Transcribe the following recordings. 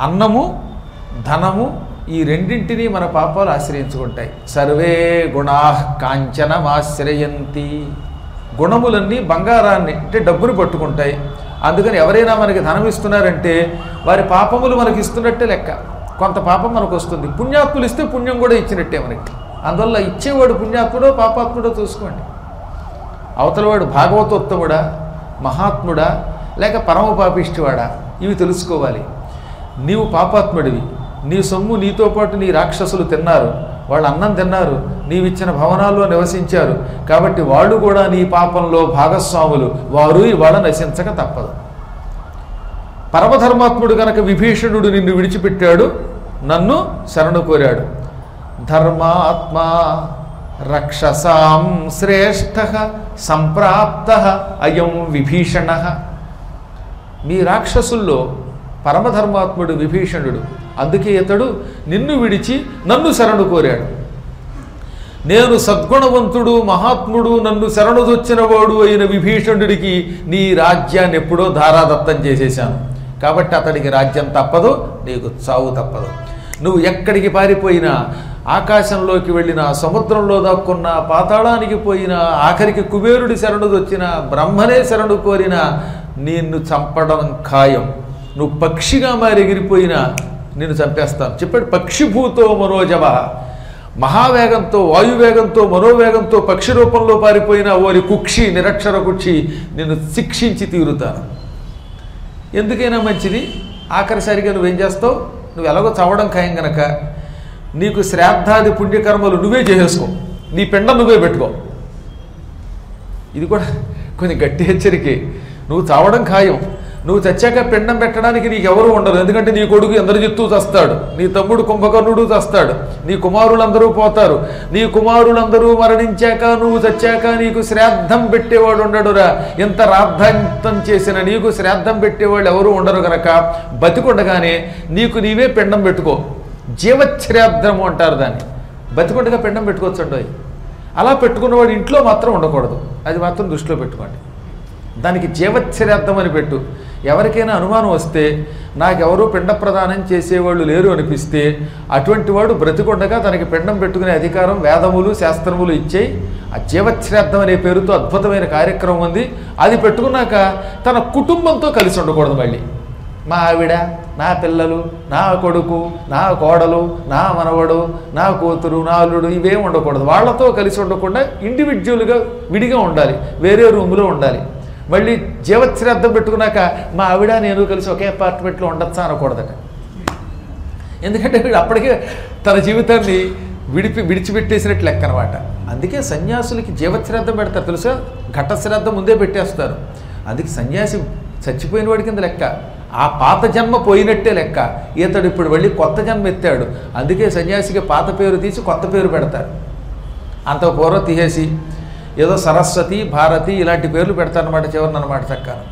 అన్నము ధనము ఈ రెండింటినీ మన పాపాలు ఆశ్రయించుకుంటాయి సర్వే గుణా కాంచనమాశ్రయంతి గుణములన్నీ బంగారాన్ని అంటే డబ్బును పట్టుకుంటాయి అందుకని ఎవరైనా మనకి ధనం ఇస్తున్నారంటే వారి పాపములు మనకి ఇస్తున్నట్టే లెక్క కొంత పాపం మనకు వస్తుంది పుణ్యాత్ములు ఇస్తే పుణ్యం కూడా ఇచ్చినట్టే మనకి అందువల్ల ఇచ్చేవాడు పుణ్యాత్ముడో పాపాత్ముడో చూసుకోండి అవతలవాడు భాగవతోత్తముడా మహాత్ముడా లేక పరమ పాపిష్టివాడా ఇవి తెలుసుకోవాలి నీవు పాపాత్ముడివి నీ సొమ్ము నీతో పాటు నీ రాక్షసులు తిన్నారు వాళ్ళు అన్నం తిన్నారు నీవిచ్చిన భవనాల్లో నివసించారు కాబట్టి వాళ్ళు కూడా నీ పాపంలో భాగస్వాములు వారు ఇవాళ నశించక తప్పదు పరమధర్మాత్ముడు గనక విభీషణుడు నిన్ను విడిచిపెట్టాడు నన్ను శరణు కోరాడు ధర్మాత్మా రక్షసాం శ్రేష్ఠ సంప్రాప్త అయం విభీషణ మీ రాక్షసుల్లో పరమధర్మాత్ముడు విభీషణుడు అందుకే ఇతడు నిన్ను విడిచి నన్ను శరణు కోరాడు నేను సద్గుణవంతుడు మహాత్ముడు నన్ను శరణుదొచ్చినవాడు అయిన విభీషణుడికి నీ రాజ్యాన్ని ఎప్పుడో ధారాదత్తం చేసేశాను కాబట్టి అతడికి రాజ్యం తప్పదు నీకు చావు తప్పదు నువ్వు ఎక్కడికి పారిపోయినా ఆకాశంలోకి వెళ్ళినా సముద్రంలో దాక్కున్న పాతాళానికి పోయినా ఆఖరికి కుబేరుడి శరణుదొచ్చిన బ్రహ్మనే శరణు కోరినా నిన్ను చంపడం ఖాయం నువ్వు పక్షిగా మారి ఎగిరిపోయినా నిన్ను చంపేస్తాను చెప్పాడు పక్షిభూతో మనోజవ మహావేగంతో వాయువేగంతో మనోవేగంతో పక్షి రూపంలో పారిపోయిన ఓరి కుక్షి నిరక్షర కుక్షి నిన్ను శిక్షించి తీరుతాను ఎందుకైనా మంచిది ఆఖరిసరిగా నువ్వేం చేస్తావు నువ్వు ఎలాగో చవడం ఖాయం గనక నీకు శ్రాద్ధాది పుణ్యకర్మలు నువ్వే చేసేసుకో నీ పిండ నువ్వే పెట్టుకో ఇది కూడా కొంచెం గట్టి హెచ్చరికే నువ్వు చావడం ఖాయం నువ్వు చచ్చాక పిండం పెట్టడానికి నీకు ఎవరు ఉండరు ఎందుకంటే నీ కొడుకు ఎందరిజిత్తు చస్తాడు నీ తమ్ముడు కుంభకర్ణుడు చస్తాడు నీ కుమారులందరూ పోతారు నీ కుమారులందరూ మరణించాక నువ్వు చచ్చాక నీకు శ్రాద్ధం పెట్టేవాడు ఉండడురా ఇంత రాద్ధాంతం చేసిన నీకు శ్రాద్ధం పెట్టేవాళ్ళు ఎవరు ఉండరు గనక బతికుండగానే నీకు నీవే పిండం పెట్టుకో జీవశ్రాద్ధము అంటారు దాన్ని బతికుండగా పిండం పెట్టుకోవచ్చండి అలా పెట్టుకున్నవాడు ఇంట్లో మాత్రం ఉండకూడదు అది మాత్రం దృష్టిలో పెట్టుకోండి దానికి జీవశ్రాద్ధం అని పెట్టు ఎవరికైనా అనుమానం వస్తే నాకెవరూ పిండ ప్రదానం చేసేవాళ్ళు లేరు అనిపిస్తే అటువంటి వాడు బ్రతికొండగా తనకి పిండం పెట్టుకునే అధికారం వేదములు శాస్త్రములు ఇచ్చేయి ఆ జీవశ్రాద్ధం అనే పేరుతో అద్భుతమైన కార్యక్రమం ఉంది అది పెట్టుకున్నాక తన కుటుంబంతో కలిసి ఉండకూడదు మళ్ళీ మా ఆవిడ నా పిల్లలు నా కొడుకు నా కోడలు నా మనవడు నా కూతురు నా అల్లుడు ఇవేం ఉండకూడదు వాళ్ళతో కలిసి ఉండకుండా ఇండివిజువల్గా విడిగా ఉండాలి వేరే రూములో ఉండాలి మళ్ళీ జీవశ్రాద్ధం పెట్టుకున్నాక మా ఆవిడ నేను కలిసి ఒకే అపార్ట్మెంట్లో ఉండొచ్చా అనకూడదట ఎందుకంటే వీడు అప్పటికే తన జీవితాన్ని విడిపి విడిచిపెట్టేసినట్లు లెక్క అనమాట అందుకే సన్యాసులకి జీవశ్రాద్ధం పెడతారు తెలుసా ఘటశ్రాద్ధం ముందే పెట్టేస్తారు అందుకే సన్యాసి చచ్చిపోయిన వాడి కింద లెక్క ఆ పాత జన్మ పోయినట్టే లెక్క ఈతడు ఇప్పుడు వెళ్ళి కొత్త జన్మ ఎత్తాడు అందుకే సన్యాసికి పాత పేరు తీసి కొత్త పేరు పెడతారు అంత పూర్వం తీసేసి ఏదో సరస్వతి భారతి ఇలాంటి పేర్లు పెడతారనమాట చివరిని అనమాట చక్కను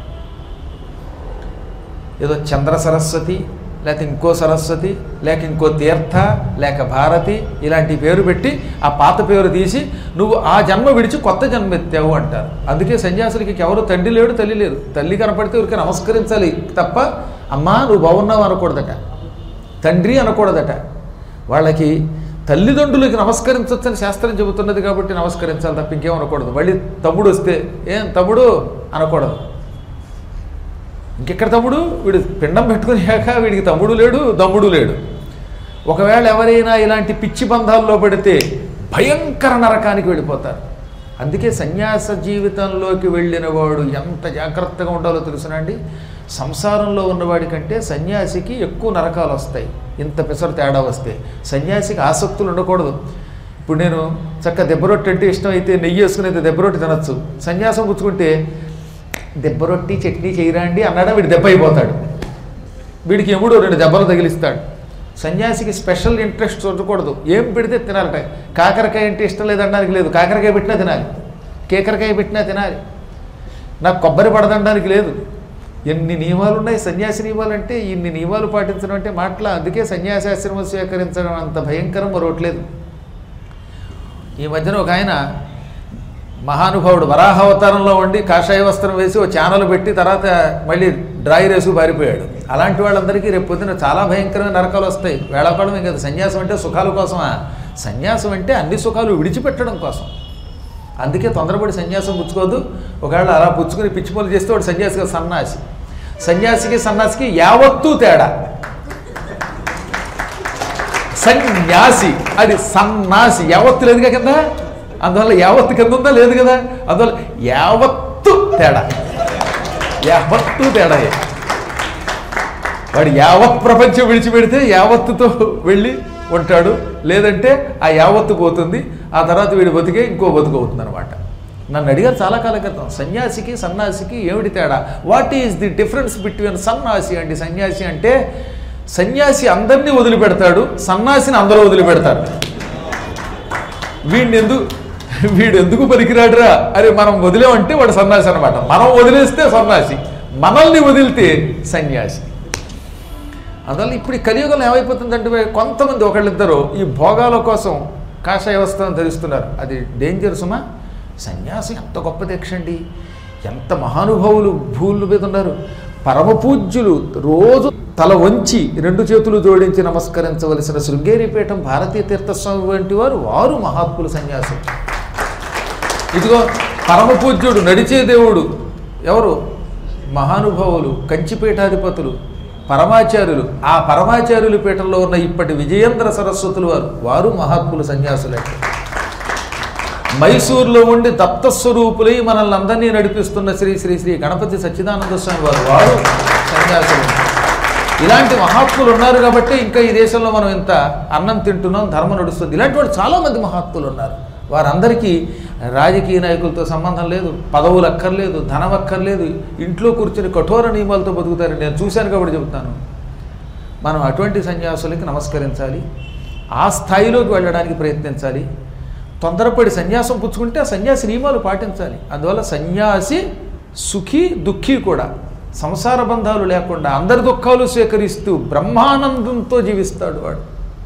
ఏదో చంద్ర సరస్వతి లేక ఇంకో సరస్వతి లేక ఇంకో తీర్థ లేక భారతి ఇలాంటి పేరు పెట్టి ఆ పాత పేరు తీసి నువ్వు ఆ జన్మ విడిచి కొత్త జన్మ ఎత్తావు అంటారు అందుకే సన్యాసులకి ఎవరు తండ్రి లేడు తల్లి లేరు తల్లి కనపడితే ఊరికి నమస్కరించాలి తప్ప అమ్మా నువ్వు బాగున్నావు అనకూడదట తండ్రి అనకూడదట వాళ్ళకి తల్లిదండ్రులకి నమస్కరించవచ్చని శాస్త్రం చెబుతున్నది కాబట్టి నమస్కరించాలి తప్ప ఇంకేం అనకూడదు మళ్ళీ తమ్ముడు వస్తే ఏం తమ్ముడు అనకూడదు ఇంకెక్కడ తమ్ముడు వీడు పిండం పెట్టుకునేయాక వీడికి తమ్ముడు లేడు దమ్ముడు లేడు ఒకవేళ ఎవరైనా ఇలాంటి పిచ్చి బంధాల్లో పడితే భయంకర నరకానికి వెళ్ళిపోతారు అందుకే సన్యాస జీవితంలోకి వెళ్ళిన వాడు ఎంత జాగ్రత్తగా ఉండాలో తెలుసునండి సంసారంలో ఉన్నవాడి కంటే సన్యాసికి ఎక్కువ నరకాలు వస్తాయి ఇంత పెసరు తేడా వస్తే సన్యాసికి ఆసక్తులు ఉండకూడదు ఇప్పుడు నేను చక్క దెబ్బరొట్టి అంటే ఇష్టం అయితే నెయ్యి వేసుకుని అయితే దెబ్బరొట్టి తినచ్చు సన్యాసం పుచ్చుకుంటే దెబ్బరొట్టి చట్నీ చేయరా అండి అన్నాడా వీడు దెబ్బ అయిపోతాడు వీడికి ఎముడు రెండు దెబ్బలు తగిలిస్తాడు సన్యాసికి స్పెషల్ ఇంట్రెస్ట్ ఉండకూడదు ఏం పెడితే తినాలట కాకరకాయ అంటే ఇష్టం లేదనడానికి లేదు కాకరకాయ పెట్టినా తినాలి కేకరకాయ పెట్టినా తినాలి నాకు కొబ్బరి పడదనడానికి లేదు ఎన్ని నియమాలు ఉన్నాయి సన్యాసి నియమాలు అంటే ఇన్ని నియమాలు పాటించడం అంటే మాటల అందుకే సన్యాసాశ్రమం స్వీకరించడం అంత భయంకరం మరొకట్లేదు ఈ మధ్యన ఒక ఆయన మహానుభావుడు వరాహ అవతారంలో ఉండి కాషాయ వస్త్రం వేసి ఓ ఛానల్ పెట్టి తర్వాత మళ్ళీ డ్రాయర్ వేసుకు పారిపోయాడు అలాంటి వాళ్ళందరికీ రేపు పొద్దున చాలా భయంకరమైన నరకాలు వస్తాయి వేళాకోళం ఇంకా సన్యాసం అంటే సుఖాల కోసమా సన్యాసం అంటే అన్ని సుఖాలు విడిచిపెట్టడం కోసం అందుకే తొందరపడి సన్యాసం పుచ్చుకోవద్దు ఒకవేళ అలా పుచ్చుకుని పిచ్చిపోలు చేస్తే వాడు సన్యాసిగా సన్నాసి సన్యాసికి సన్నాసికి యావత్తు తేడా సన్యాసి అది సన్నాసి యావత్తు లేదుగా కింద అందువల్ల యావత్తు కింద ఉందా లేదు కదా అందువల్ల యావత్తు తేడా యావత్తు తేడా వాడు యావత్ ప్రపంచం విడిచిపెడితే యావత్తుతో వెళ్ళి ఉంటాడు లేదంటే ఆ యావత్తు పోతుంది ఆ తర్వాత వీడి బతికే ఇంకో బతుకు అవుతుంది అనమాట నన్ను అడిగారు చాలా కాలం క్రితం సన్యాసికి సన్యాసికి ఏమిటి తేడా what is the difference between సన్యాసి అండి సన్యాసి అంటే సన్యాసి అందరినీ వదిలిపెడతాడు సన్యాసిని అందరూ వదిలిపెడతారు వీడిని ఎందుకు వీడు ఎందుకు పనికిరాడురా అరే మనం వదిలేమంటే వాడు సన్యాసి అనమాట మనం వదిలేస్తే సన్యాసి మనల్ని వదిలితే సన్యాసి అందువల్ల ఇప్పుడు ఈ కలియుగంలో ఏమైపోతుందంటే కొంతమంది ఒకళ్ళిద్దరు ఈ భోగాల కోసం కాషాయ వస్త్రం ధరిస్తున్నారు అది డేంజర్ సుమా సన్యాసి ఎంత గొప్ప దీక్ష అండి ఎంత మహానుభావులు భూముల మీద ఉన్నారు పరమ పూజ్యులు రోజు తల వంచి రెండు చేతులు జోడించి నమస్కరించవలసిన శృంగేరిపీఠం భారతీయ తీర్థస్వామి వంటి వారు వారు మహాత్ములు సన్యాసులు ఇదిగో పరమ పూజ్యుడు నడిచే దేవుడు ఎవరు మహానుభావులు కంచిపీఠాధిపతులు పరమాచార్యులు ఆ పరమాచార్యుల పీఠంలో ఉన్న ఇప్పటి విజయేంద్ర సరస్వతులు వారు వారు మహాత్ములు సన్యాసులే మైసూరులో ఉండి దత్తస్వరూపులై మనల్ని అందరినీ నడిపిస్తున్న శ్రీ శ్రీ శ్రీ గణపతి సచ్చిదానంద స్వామి వారు వారు సన్యాసులు ఇలాంటి మహాత్ములు ఉన్నారు కాబట్టి ఇంకా ఈ దేశంలో మనం ఇంత అన్నం తింటున్నాం ధర్మం నడుస్తుంది ఇలాంటి వాళ్ళు చాలామంది మహాత్ములు ఉన్నారు వారందరికీ రాజకీయ నాయకులతో సంబంధం లేదు పదవులు అక్కర్లేదు ధనం అక్కర్లేదు ఇంట్లో కూర్చుని కఠోర నియమాలతో బతుకుతారు నేను చూశాను కాబట్టి చెబుతాను మనం అటువంటి సన్యాసులకి నమస్కరించాలి ఆ స్థాయిలోకి వెళ్ళడానికి ప్రయత్నించాలి తొందరపడి సన్యాసం పుచ్చుకుంటే ఆ సన్యాసి నియమాలు పాటించాలి అందువల్ల సన్యాసి సుఖీ దుఃఖీ కూడా సంసార బంధాలు లేకుండా అందరి దుఃఖాలు స్వీకరిస్తూ బ్రహ్మానందంతో జీవిస్తాడు వాడు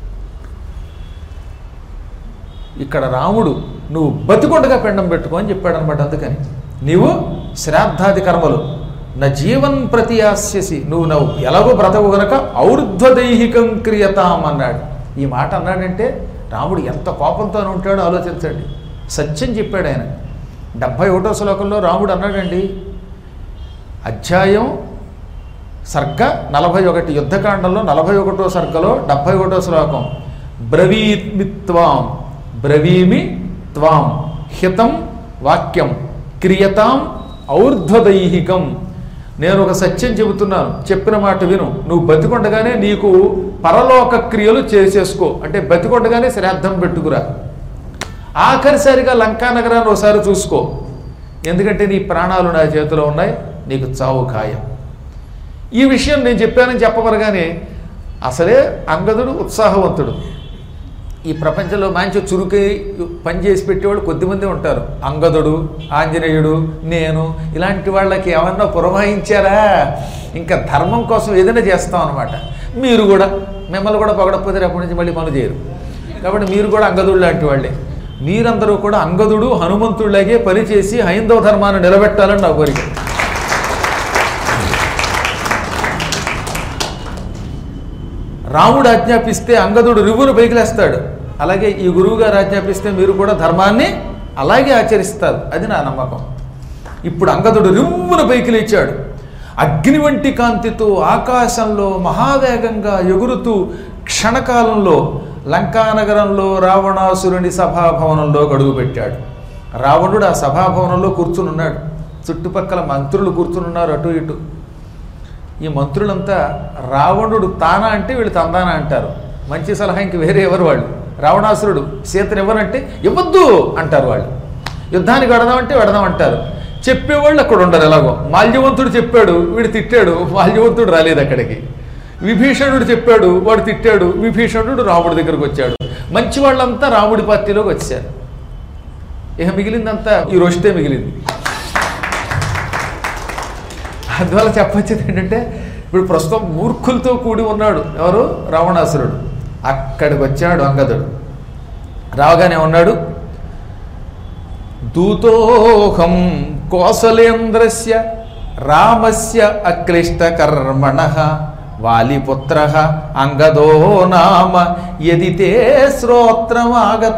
ఇక్కడ రాముడు నువ్వు బతికొండగా పిండం పెట్టుకో అని చెప్పాడు అనమాట అందుకని నీవు శ్రాద్ధాది కర్మలు నా జీవన్ ప్రతి ఆస్యసి నువ్వు నవ్వు ఎలాగో బ్రతకు గనక ఔర్ధ్వదైహికం క్రియతాం అన్నాడు ఈ మాట అన్నాడంటే రాముడు ఎంత కోపంతో ఉంటాడో ఆలోచించండి సత్యం చెప్పాడు ఆయన డెబ్భై ఒకటో శ్లోకంలో రాముడు అన్నాడండి అధ్యాయం సర్గ నలభై ఒకటి యుద్ధకాండంలో నలభై ఒకటో సర్గలో డెబ్భై ఒకటో శ్లోకం బ్రవీమి త్వాం బ్రవీమి త్వాం హితం వాక్యం క్రియతాం ఔర్ధ్వదైహికం నేను ఒక సత్యం చెబుతున్నాను చెప్పిన మాట విను నువ్వు బతికొండగానే నీకు పరలోక క్రియలు చేసేసుకో అంటే బతికొండగానే శ్రాద్ధం పెట్టుకురా ఆఖరిసారిగా లంకా నగరాన్ని ఒకసారి చూసుకో ఎందుకంటే నీ ప్రాణాలు నా చేతిలో ఉన్నాయి నీకు చావు ఖాయం ఈ విషయం నేను చెప్పానని చెప్పమనగానే అసలే అంగదుడు ఉత్సాహవంతుడు ఈ ప్రపంచంలో మంచి చురుకై పని చేసి పెట్టేవాళ్ళు కొద్దిమంది ఉంటారు అంగదుడు ఆంజనేయుడు నేను ఇలాంటి వాళ్ళకి ఏమన్నా పురమాయించారా ఇంకా ధర్మం కోసం ఏదైనా చేస్తాం అనమాట మీరు కూడా మిమ్మల్ని కూడా పొగడకపోతే రేపటి నుంచి మళ్ళీ పనులు చేయరు కాబట్టి మీరు కూడా అంగదుడు లాంటి వాళ్ళే మీరందరూ కూడా అంగదుడు హనుమంతుడిలాగే పనిచేసి హైందవ ధర్మాన్ని నిలబెట్టాలని నా కోరిక రాముడు ఆజ్ఞాపిస్తే అంగదుడు రివ్వును పైకిలేస్తాడు అలాగే ఈ గురువు గారు ఆజ్ఞాపిస్తే మీరు కూడా ధర్మాన్ని అలాగే ఆచరిస్తారు అది నా నమ్మకం ఇప్పుడు అంగదుడు రివ్వున పైకి లేచాడు అగ్ని వంటి కాంతితో ఆకాశంలో మహావేగంగా ఎగురుతూ క్షణకాలంలో లంకానగరంలో రావణాసురుని సభాభవనంలో అడుగుపెట్టాడు రావణుడు ఆ సభాభవనంలో కూర్చుని ఉన్నాడు చుట్టుపక్కల మంత్రులు కూర్చుని ఉన్నారు అటు ఇటు ఈ మంత్రులంతా రావణుడు తానా అంటే వీళ్ళు తందానా అంటారు మంచి సలహా ఇంక వేరే ఎవరు వాళ్ళు రావణాసురుడు సీతను ఇవ్వనంటే ఇవ్వద్దు అంటారు వాళ్ళు యుద్ధానికి వెడదామంటే వెడదాం అంటారు చెప్పేవాళ్ళు అక్కడ ఉండరు ఎలాగో మాల్యవంతుడు చెప్పాడు వీడు తిట్టాడు మాల్యవంతుడు రాలేదు అక్కడికి విభీషణుడు చెప్పాడు వాడు తిట్టాడు విభీషణుడు రాముడి దగ్గరకు వచ్చాడు మంచి వాళ్ళంతా రాముడి పార్టీలోకి వచ్చారు ఇక మిగిలిందంతా ఈ రోజుతే మిగిలింది అందువల్ల చెప్పొచ్చేది ఏంటంటే ఇప్పుడు ప్రస్తుతం మూర్ఖులతో కూడి ఉన్నాడు ఎవరు రావణాసురుడు అక్కడికి వచ్చాడు అంగదుడు రావగానే ఉన్నాడు దూతోహం కోసలేంద్రస్య రామస్య అక్లిష్టకర్మణ వాలిపుత్ర అంగదో నామ యది తే శ్రోత్రమాగత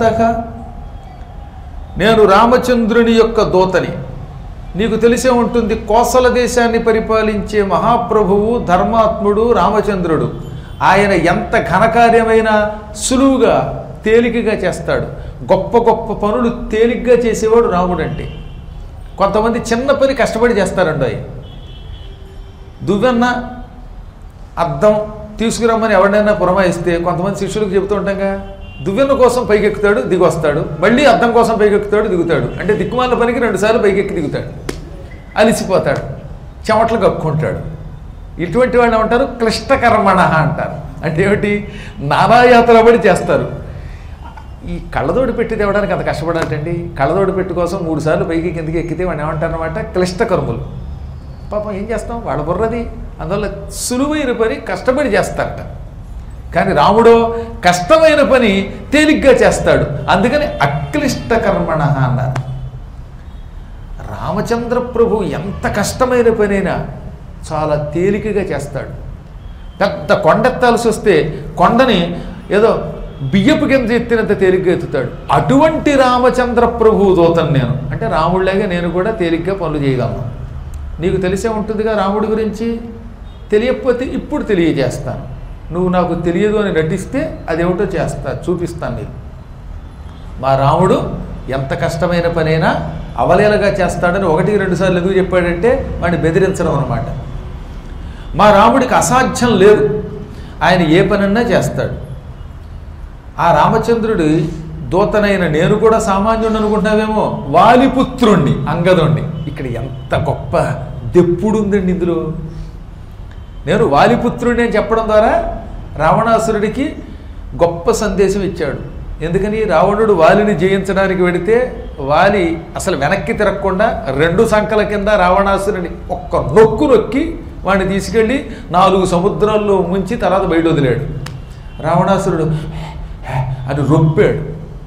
నేను రామచంద్రుని యొక్క దూతని నీకు తెలిసే ఉంటుంది కోసల దేశాన్ని పరిపాలించే మహాప్రభువు ధర్మాత్ముడు రామచంద్రుడు ఆయన ఎంత ఘనకార్యమైనా సులువుగా తేలికగా చేస్తాడు గొప్ప గొప్ప పనులు తేలిగ్గా చేసేవాడు రాముడు అంటే కొంతమంది చిన్న పని కష్టపడి చేస్తారండి అవి దువ్వెన్న అద్దం తీసుకురమ్మని ఎవరినైనా పురమాయిస్తే కొంతమంది శిష్యులకు చెబుతూ ఉంటాగా దువ్వెన్న కోసం పైకెక్కుతాడు దిగొస్తాడు మళ్ళీ అద్దం కోసం పైకెక్కుతాడు దిగుతాడు అంటే దిక్కుమాల పనికి రెండుసార్లు పైకెక్కి దిగుతాడు అలిసిపోతాడు చెమటలు కక్కుంటాడు ఇటువంటి వాడిని ఏమంటారు క్లిష్టకర్మణ అంటారు అంటే ఏమిటి నానాయాతల పడి చేస్తారు ఈ కళ్ళదోడు పెట్టి తేవడానికి అంత కష్టపడాలంటండి కళ్ళదోడు పెట్టి కోసం మూడు సార్లు పైకి కిందకి ఎక్కితే వాడిని ఏమంటారనమాట క్లిష్టకర్ములు పాపం ఏం చేస్తాం వాళ్ళ బుర్రది అందువల్ల సులువైన పని కష్టపడి చేస్తారట కానీ రాముడో కష్టమైన పని తేలిగ్గా చేస్తాడు అందుకని అక్లిష్ట కర్మణ అన్నారు రామచంద్ర ప్రభు ఎంత కష్టమైన పనైనా చాలా తేలికగా చేస్తాడు పెద్ద కొండెత్తాల్సి వస్తే కొండని ఏదో బియ్యపు కింద ఎత్తినంత తేలిగ్గా ఎత్తుతాడు అటువంటి రామచంద్ర ప్రభు దూతను నేను అంటే రాముడిలాగే నేను కూడా తేలిగ్గా పనులు చేయగలను నీకు తెలిసే ఉంటుందిగా రాముడి గురించి తెలియకపోతే ఇప్పుడు తెలియజేస్తాను నువ్వు నాకు తెలియదు అని నటిస్తే అదేమిటో చేస్తా చూపిస్తాను నీకు మా రాముడు ఎంత కష్టమైన పనైనా అవలేలగా చేస్తాడని ఒకటికి రెండు సార్లు ఎందుకు చెప్పాడంటే వాడిని బెదిరించడం అనమాట మా రాముడికి అసాధ్యం లేదు ఆయన ఏ పనన్నా చేస్తాడు ఆ రామచంద్రుడి దూతనైన నేను కూడా సామాన్యుడు అనుకుంటున్నావేమో వాలిపుత్రుణ్ణి అంగదుణ్ణి ఇక్కడ ఎంత గొప్ప దెప్పుడు ఉందండి ఇందులో నేను వాలిపుత్రుడిని అని చెప్పడం ద్వారా రావణాసురుడికి గొప్ప సందేశం ఇచ్చాడు ఎందుకని రావణుడు వాలిని జయించడానికి వెడితే వాలి అసలు వెనక్కి తిరగకుండా రెండు సంకల కింద రావణాసురుని ఒక్క నొక్కు నొక్కి వాడిని తీసుకెళ్ళి నాలుగు సముద్రాల్లో ముంచి తర్వాత బయట వదిలాడు రావణాసురుడు అని రొప్పాడు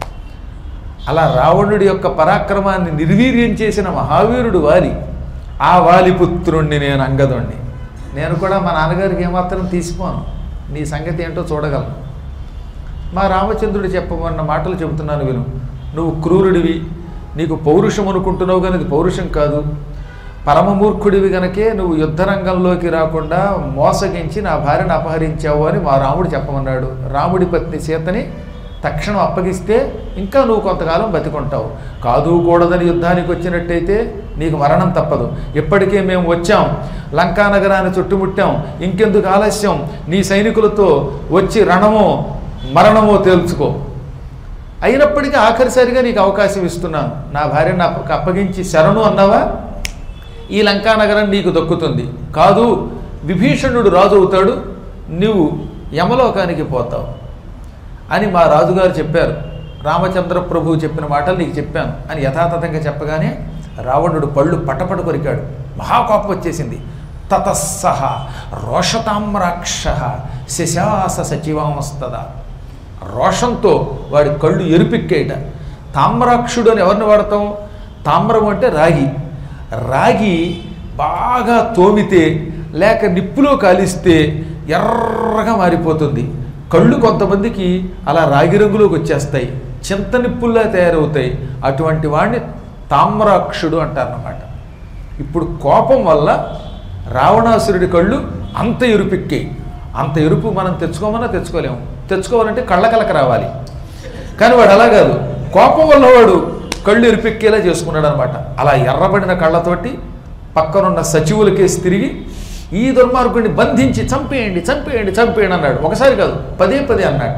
అలా రావణుడి యొక్క పరాక్రమాన్ని నిర్వీర్యం చేసిన మహావీరుడు వాలి ఆ వాలిపుత్రుణ్ణి నేను అంగదుణ్ణి నేను కూడా మా నాన్నగారికి ఏమాత్రం తీసిపోను నీ సంగతి ఏంటో చూడగలను మా రామచంద్రుడు చెప్పమన్న మాటలు చెబుతున్నాను విను నువ్వు క్రూరుడివి నీకు పౌరుషం అనుకుంటున్నావు కానీ ఇది పౌరుషం కాదు పరమమూర్ఖుడివి గనకే నువ్వు యుద్ధరంగంలోకి రాకుండా మోసగించి నా భార్యను అపహరించావు అని మా రాముడు చెప్పమన్నాడు రాముడి పత్ని సీతని తక్షణం అప్పగిస్తే ఇంకా నువ్వు కొంతకాలం బతికుంటావు కాదు కూడదని యుద్ధానికి వచ్చినట్టయితే నీకు మరణం తప్పదు ఇప్పటికే మేము వచ్చాం లంకా నగరాన్ని చుట్టుముట్టాం ఇంకెందుకు ఆలస్యం నీ సైనికులతో వచ్చి రణమో మరణమో తేల్చుకో అయినప్పటికీ ఆఖరిసారిగా నీకు అవకాశం ఇస్తున్నాను నా భార్యను అప్ప అప్పగించి శరణు అన్నావా ఈ లంకా నగరం నీకు దక్కుతుంది కాదు విభీషణుడు రాజు అవుతాడు నువ్వు యమలోకానికి పోతావు అని మా రాజుగారు చెప్పారు రామచంద్ర ప్రభువు చెప్పిన మాటలు నీకు చెప్పాను అని యథాతథంగా చెప్పగానే రావణుడు పళ్ళు పటపట కొరికాడు మహాకోపం వచ్చేసింది తతస్సహ రోషతామ్రాక్ష శశాస సచివామస్తద రోషంతో వాడి కళ్ళు ఎరుపిక్కేట తామ్రాక్షుడు అని ఎవరిని వాడతాం తామ్రం అంటే రాగి రాగి బాగా తోమితే లేక నిప్పులో కాలిస్తే ఎర్రగా మారిపోతుంది కళ్ళు కొంతమందికి అలా రాగి రంగులోకి వచ్చేస్తాయి చింత నిప్పుల్లా తయారవుతాయి అటువంటి వాడిని తామ్రాక్షుడు అంటారన్నమాట ఇప్పుడు కోపం వల్ల రావణాసురుడి కళ్ళు అంత ఎరుపెక్కాయి అంత ఎరుపు మనం తెచ్చుకోమన్నా తెచ్చుకోలేము తెచ్చుకోవాలంటే కళ్ళకలక రావాలి కానీ వాడు అలా కాదు కోపం వల్ల వాడు కళ్ళు ఎరిపెక్కేలా చేసుకున్నాడు అనమాట అలా ఎర్రబడిన కళ్ళతోటి పక్కనున్న సచివులకేసి తిరిగి ఈ దుర్మార్గుడిని బంధించి చంపేయండి చంపేయండి చంపేయండి అన్నాడు ఒకసారి కాదు పదే పదే అన్నాడు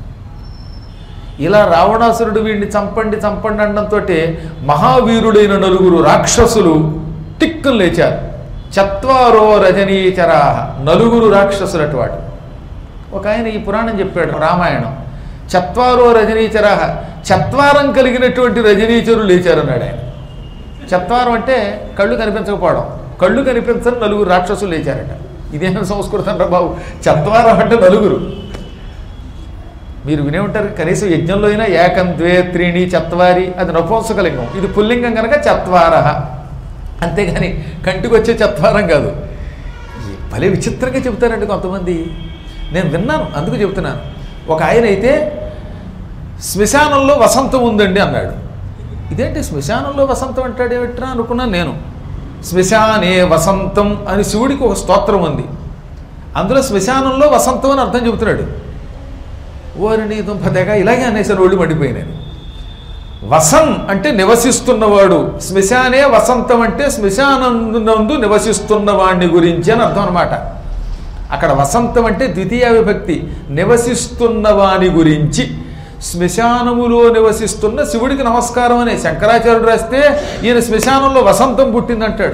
ఇలా రావణాసురుడు వీడిని చంపండి చంపండి అనడంతో మహావీరుడైన నలుగురు రాక్షసులు టిక్కులు లేచారు చత్వారో రజనీచరా నలుగురు రాక్షసులటి వాడు ఒక ఆయన ఈ పురాణం చెప్పాడు రామాయణం చత్వారో రజనీచరా చత్వారం కలిగినటువంటి రజనీచరులు లేచారన్నాడు ఆయన చత్వారం అంటే కళ్ళు కనిపించకపోవడం కళ్ళు కనిపించని నలుగురు రాక్షసులు లేచారట ఇదేం సంస్కృతం రా బాబు చత్వారం అంటే నలుగురు మీరు వినే ఉంటారు కనీసం యజ్ఞంలో అయినా ఏకం ద్వే త్రీణి చత్వారి అది నపుంసకలింగం ఇది పుల్లింగం కనుక చత్వార అంతేగాని కంటికి వచ్చే చత్వారం కాదు ఈ భలే విచిత్రంగా చెబుతారండి కొంతమంది నేను విన్నాను అందుకు చెబుతున్నాను ఒక ఆయన అయితే శ్మశానంలో వసంతం ఉందండి అన్నాడు ఇదేంటి శ్మశానంలో వసంతం అంటాడు ఏమిట్రా అనుకున్నాను నేను శ్మశానే వసంతం అని శివుడికి ఒక స్తోత్రం ఉంది అందులో శ్మశానంలో వసంతం అని అర్థం చెబుతున్నాడు ఓరిని దుంపతేగా ఇలాగే అనేసాను ఒళ్ళు మండిపోయినాయి వసన్ అంటే నివసిస్తున్నవాడు శ్మశానే వసంతం అంటే శ్మశానందు నివసిస్తున్న వాడిని గురించి అని అర్థం అనమాట అక్కడ వసంతం అంటే ద్వితీయ విభక్తి నివసిస్తున్న వాని గురించి శ్మశానములో నివసిస్తున్న శివుడికి నమస్కారం అనే శంకరాచార్యుడు రాస్తే ఈయన శ్మశానంలో వసంతం పుట్టిందంటాడు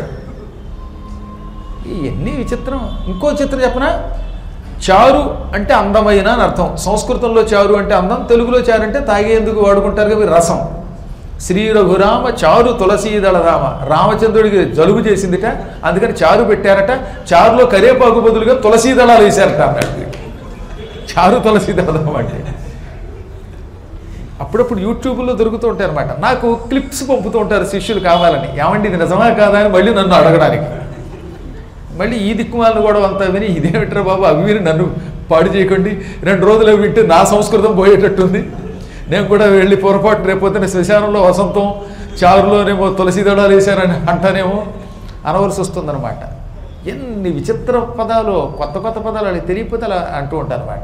ఇవన్నీ విచిత్రం ఇంకో చిత్రం చెప్పనా చారు అంటే అందమైన అని అర్థం సంస్కృతంలో చారు అంటే అందం తెలుగులో చారు అంటే తాగేందుకు వాడుకుంటారు కదా రసం శ్రీ రఘురామ చారు తులసీదళ రామ రామచంద్రుడికి జలుబు చేసిందిట అందుకని చారు పెట్టారట చారులో కరేపాకు బదులుగా తులసీదళాలు వేశారట అన్నాడు వీడు. చారు తులసీదళం అంటే అప్పుడప్పుడు యూట్యూబ్లో దొరుకుతూ ఉంటాయి అనమాట నాకు క్లిప్స్ పంపుతూ ఉంటారు శిష్యులు కావాలని ఏమండి ఇది నిజమా కాదా అని మళ్ళీ నన్ను అడగడానికి మళ్ళీ ఈ దిక్కుమాలను కూడా అంతా విని ఇదేమిట్రా బాబు అవి విని నన్ను పాడు చేయకండి రెండు రోజులు అవి వింటే నా సంస్కృతం పోయేటట్టుంది నేను కూడా వెళ్ళి పొరపాటు రేపొద్దున శ్మశానంలో వసంతం చారులోనేమో తులసి దళాలు వేశారని అంటానేమో అనవలసి వస్తుందన్నమాట ఎన్ని విచిత్ర పదాలు కొత్త కొత్త పదాలు వాళ్ళకి తెలియకపోతే అలా అంటూ ఉంటారు అనమాట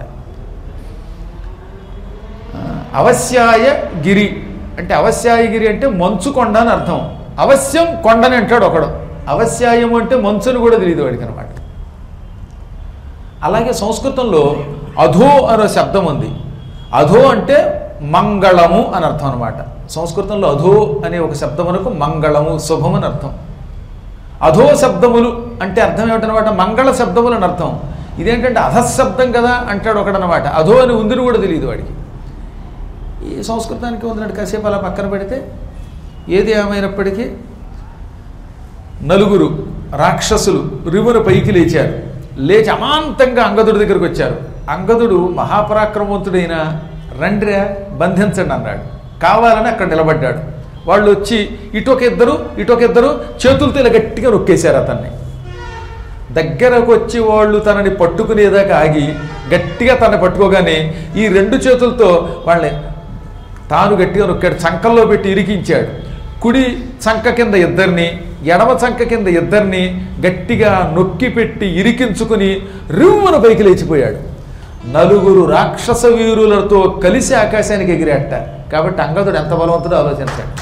అవశ్యాయ గిరి అంటే అవశ్యాయ గిరి అంటే మంచు కొండ అని అర్థం అవశ్యం కొండని అంటాడు ఒకడు అవశ్యాయము అంటే మంచుని కూడా తెలియదు వాడికి అనమాట అలాగే సంస్కృతంలో అధో అనే శబ్దం ఉంది అధో అంటే మంగళము అని అర్థం అనమాట సంస్కృతంలో అధో అనే ఒక శబ్దమునకు మంగళము శుభం అని అర్థం అధో శబ్దములు అంటే అర్థం ఏమిటనమాట మంగళ శబ్దములు అని అర్థం ఇదేంటంటే అధశబ్దం కదా అంటాడు ఒకడనమాట అధో అని ఉందని కూడా తెలియదు వాడికి ఈ సంస్కృతానికి ఉందినట్టు కాసేపు అలా పక్కన పెడితే ఏది ఏమైనప్పటికీ నలుగురు రాక్షసులు రివున పైకి లేచారు లేచి అమాంతంగా అంగదుడి దగ్గరికి వచ్చారు అంగదుడు మహాపరాక్రమవంతుడైన రండ్రా బంధించండి అన్నాడు కావాలని అక్కడ నిలబడ్డాడు వాళ్ళు వచ్చి ఇటొక ఇద్దరు ఇటొక ఇద్దరు చేతులతో ఇలా గట్టిగా నొక్కేశారు అతన్ని దగ్గరకు వచ్చి వాళ్ళు తనని పట్టుకునేదాకా ఆగి గట్టిగా తనని పట్టుకోగానే ఈ రెండు చేతులతో వాళ్ళని తాను గట్టిగా నొక్కాడు చంకల్లో పెట్టి ఇరికించాడు కుడి చంక కింద ఇద్దరిని ఎడమ చంక కింద ఇద్దరిని గట్టిగా నొక్కి పెట్టి ఇరికించుకుని రివ్వున పైకి లేచిపోయాడు నలుగురు రాక్షస వీరులతో కలిసి ఆకాశానికి ఎగిరాట కాబట్టి అంగదుడు ఎంత బలవంతుడో ఆలోచించాడు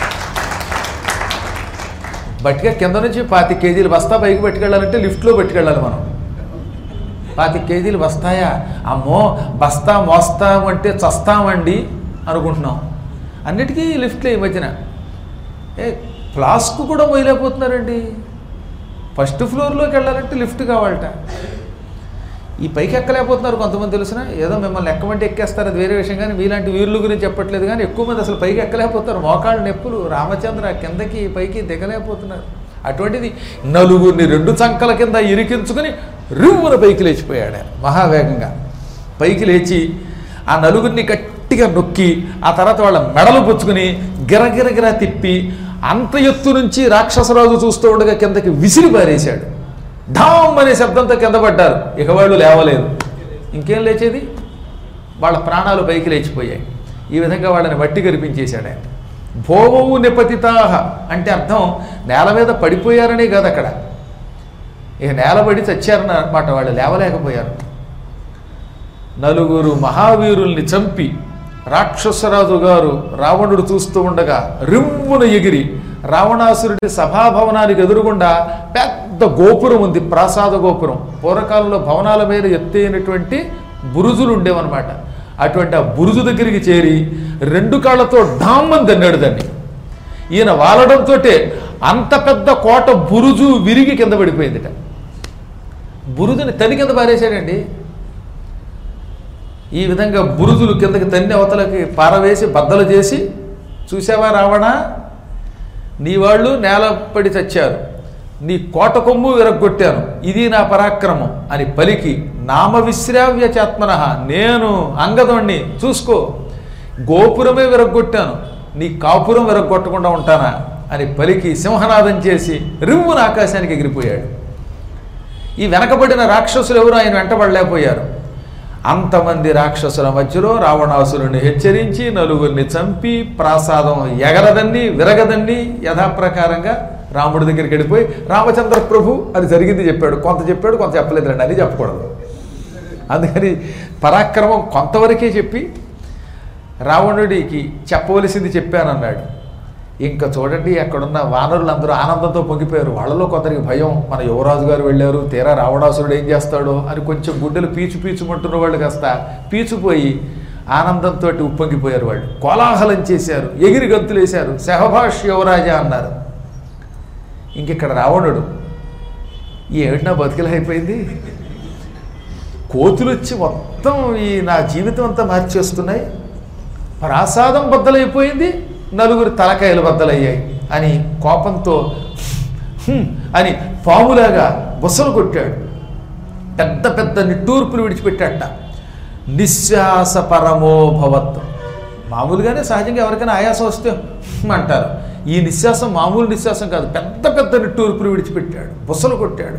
బట్టిగా కింద నుంచి పాతి కేజీలు బస్తా పైకి పట్టుకెళ్ళాలంటే లిఫ్ట్లో పట్టుకెళ్ళాలి మనం పాతి కేజీలు బస్తాయా అమ్మో బస్తా మోస్తామంటే చస్తామండి అనుకుంటున్నాం అన్నిటికీ లిఫ్ట్లే ఈ మధ్యన ఏ ఫ్లాస్క్ కూడా మోయలేకపోతున్నారండి ఫస్ట్ ఫ్లోర్లోకి వెళ్ళాలంటే లిఫ్ట్ కావాలట ఈ పైకి ఎక్కలేకపోతున్నారు కొంతమంది తెలిసిన ఏదో మిమ్మల్ని ఎక్కమంటే ఎక్కేస్తారు అది వేరే విషయం కానీ మీలాంటి వీరుల గురించి చెప్పట్లేదు కానీ ఎక్కువ మంది అసలు పైకి ఎక్కలేకపోతారు మోకాళ్ళ నొప్పులు రామచంద్ర కిందకి పైకి దిగలేకపోతున్నారు అటువంటిది నలుగురిని రెండు చంకల కింద ఇరికించుకుని రివ్వున పైకి లేచిపోయాడు ఆయన మహావేగంగా పైకి లేచి ఆ నలుగురిని గట్టిగా నొక్కి ఆ తర్వాత వాళ్ళ మెడలు పుచ్చుకుని గిరగిరగిర తిప్పి అంత ఎత్తు నుంచి రాక్షసరాజు చూస్తూ ఉండగా కిందకి విసిరి పారేశాడు ఢామ్ అనే శబ్దంతో కింద పడ్డారు ఇక వాళ్ళు లేవలేదు ఇంకేం లేచేది వాళ్ళ ప్రాణాలు పైకి లేచిపోయాయి ఈ విధంగా వాళ్ళని మట్టి కరిపించేశాడు ఆయన భోమవు నిపతితాహ అంటే అర్థం నేల మీద పడిపోయారనే కాదు అక్కడ ఇక నేల పడి చచ్చారని అనమాట వాళ్ళు లేవలేకపోయారు నలుగురు మహావీరుల్ని చంపి రాక్షసరాజు గారు రావణుడు చూస్తూ ఉండగా రిమ్మున ఎగిరి రావణాసురుడి సభాభవనానికి ఎదురుగుండా పెద్ద గోపురం ఉంది ప్రాసాద గోపురం పూర్వకాలంలో భవనాల మీద ఎత్తైనటువంటి బురుజులు ఉండేవన్నమాట అటువంటి ఆ బురుజు దగ్గరికి చేరి రెండు కాళ్ళతో డామ్మని తన్నాడు దాన్ని ఈయన వాలడంతో అంత పెద్ద కోట బురుజు విరిగి కింద పడిపోయిందిట బురుజుని తని కింద పారేశాడండి ఈ విధంగా బురుజులు కిందకి తన్ని అవతలకి పారవేసి బద్దలు చేసి చూసావా రావణ నీ వాళ్ళు నేలపడి చచ్చారు నీ కోట కొమ్ము విరగ్గొట్టాను ఇది నా పరాక్రమం అని పలికి నామ విశ్రావ్య చాత్మన నేను అంగదుణ్ణి చూసుకో గోపురమే విరగ్గొట్టాను నీ కాపురం విరగ్గొట్టకుండా ఉంటానా అని పలికి సింహనాదం చేసి రివ్వున ఆకాశానికి ఎగిరిపోయాడు ఈ వెనకబడిన రాక్షసులు ఎవరు ఆయన వెంటబడలేకపోయారు అంతమంది రాక్షసుల మధ్యలో రావణాసురుని హెచ్చరించి నలుగురిని చంపి ప్రాసాదం ఎగరదన్ని విరగదన్ని యథాప్రకారంగా రాముడి దగ్గరికి వెళ్ళిపోయి రామచంద్ర ప్రభు అది జరిగింది చెప్పాడు కొంత చెప్పాడు కొంత చెప్పలేదు రండి అని చెప్పకూడదు అందుకని పరాక్రమం కొంతవరకే చెప్పి రావణుడికి చెప్పవలసింది చెప్పానన్నాడు ఇంకా చూడండి అక్కడున్న వానరులందరూ ఆనందంతో పొంగిపోయారు వాళ్ళలో కొందరికి భయం మన యువరాజు గారు వెళ్ళారు తీరా రావణాసురుడు ఏం చేస్తాడో అని కొంచెం గుడ్డలు పీచు పీచుమంటున్న వాళ్ళు కాస్త పీచుపోయి ఆనందంతో ఉప్పొంగిపోయారు వాళ్ళు కోలాహలం చేశారు ఎగిరి గంతులు వేశారు సహభాష్ యువరాజా అన్నారు ఇంకిక్కడ రావణుడు ఏమిటి నా బతికిలా అయిపోయింది కోతులు వచ్చి మొత్తం ఈ నా జీవితం అంతా మార్చేస్తున్నాయి ప్రాసాదం బద్దలైపోయింది నలుగురు తలకాయలు బద్దలయ్యాయి అని కోపంతో "హ్మ్" అని పాములాగా బుసలు కొట్టాడు పెద్ద పెద్ద నిట్టూర్పులు విడిచిపెట్టాట నిశ్వాస పరమో భవత్ మామూలుగానే సహజంగా ఎవరికైనా ఆయాసం వస్తే "హ్మ్" అంటారు ఈ నిశ్వాసం మామూలు నిశ్వాసం కాదు పెద్ద పెద్ద నిట్టూర్పులు విడిచిపెట్టాడు బుసలు కొట్టాడు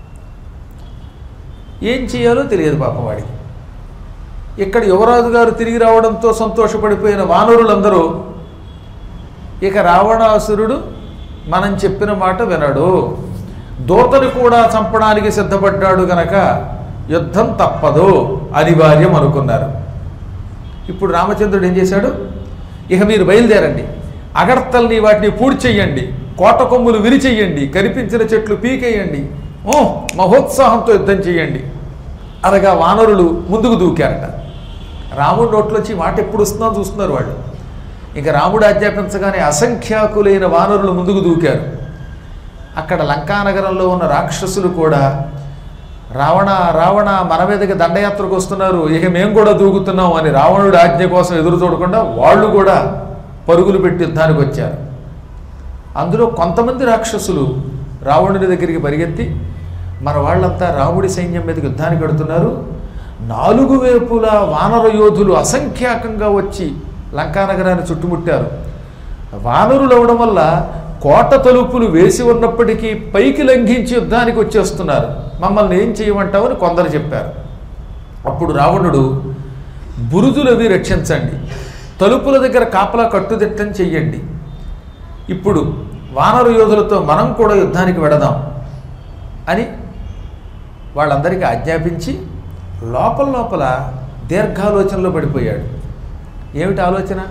ఏం చేయాలో తెలియదు పాపం వాడికి ఇక్కడ యువరాజు గారు తిరిగి రావడంతో సంతోషపడిపోయిన వానరులందరూ ఇక రావణాసురుడు మనం చెప్పిన మాట వినడు దూతని కూడా చంపడానికి సిద్ధపడ్డాడు గనక యుద్ధం తప్పదు అనివార్యం అనుకున్నారు ఇప్పుడు రామచంద్రుడు ఏం చేశాడు ఇక మీరు బయలుదేరండి అగర్తల్ని వాటిని పూడి చెయ్యండి కోట కొమ్ములు విరిచెయ్యండి కనిపించిన చెట్లు పీకేయండి ఓ మహోత్సాహంతో యుద్ధం చెయ్యండి అనగా వానరులు ముందుకు దూకారట రాముడి నోట్లోంచి మాట ఎప్పుడు వస్తుందో చూస్తున్నారు వాళ్ళు ఇంకా రాముడు ఆజ్ఞాపించగానే అసంఖ్యాకులైన వానరులు ముందుకు దూకారు అక్కడ లంకానగరంలో ఉన్న రాక్షసులు కూడా రావణ రావణ మన మీదకి దండయాత్రకు వస్తున్నారు ఇక మేము కూడా దూకుతున్నాం అని రావణుడి ఆజ్ఞ కోసం ఎదురు చూడకుండా వాళ్ళు కూడా పరుగులు పెట్టి యుద్ధానికి వచ్చారు అందులో కొంతమంది రాక్షసులు రావణుడి దగ్గరికి పరిగెత్తి మన వాళ్ళంతా రాముడి సైన్యం మీదకి యుద్ధానికి వెడుతున్నారు నాలుగు వైపులా వానర యోధులు అసంఖ్యాకంగా వచ్చి లంకానగరాన్ని చుట్టుముట్టారు వానరులు అవడం వల్ల కోట తలుపులు వేసి ఉన్నప్పటికీ పైకి లంఘించి యుద్ధానికి వచ్చేస్తున్నారు మమ్మల్ని ఏం చేయమంటామని కొందరు చెప్పారు అప్పుడు రావణుడు బురుజులవి రక్షించండి తలుపుల దగ్గర కాపలా కట్టుదిట్టం చెయ్యండి ఇప్పుడు వానర యోధులతో మనం కూడా యుద్ధానికి వెడదాం అని వాళ్ళందరికీ ఆజ్ఞాపించి లోపల లోపల దీర్ఘాలోచనలో పడిపోయాడు ఏమిటి ఆలోచన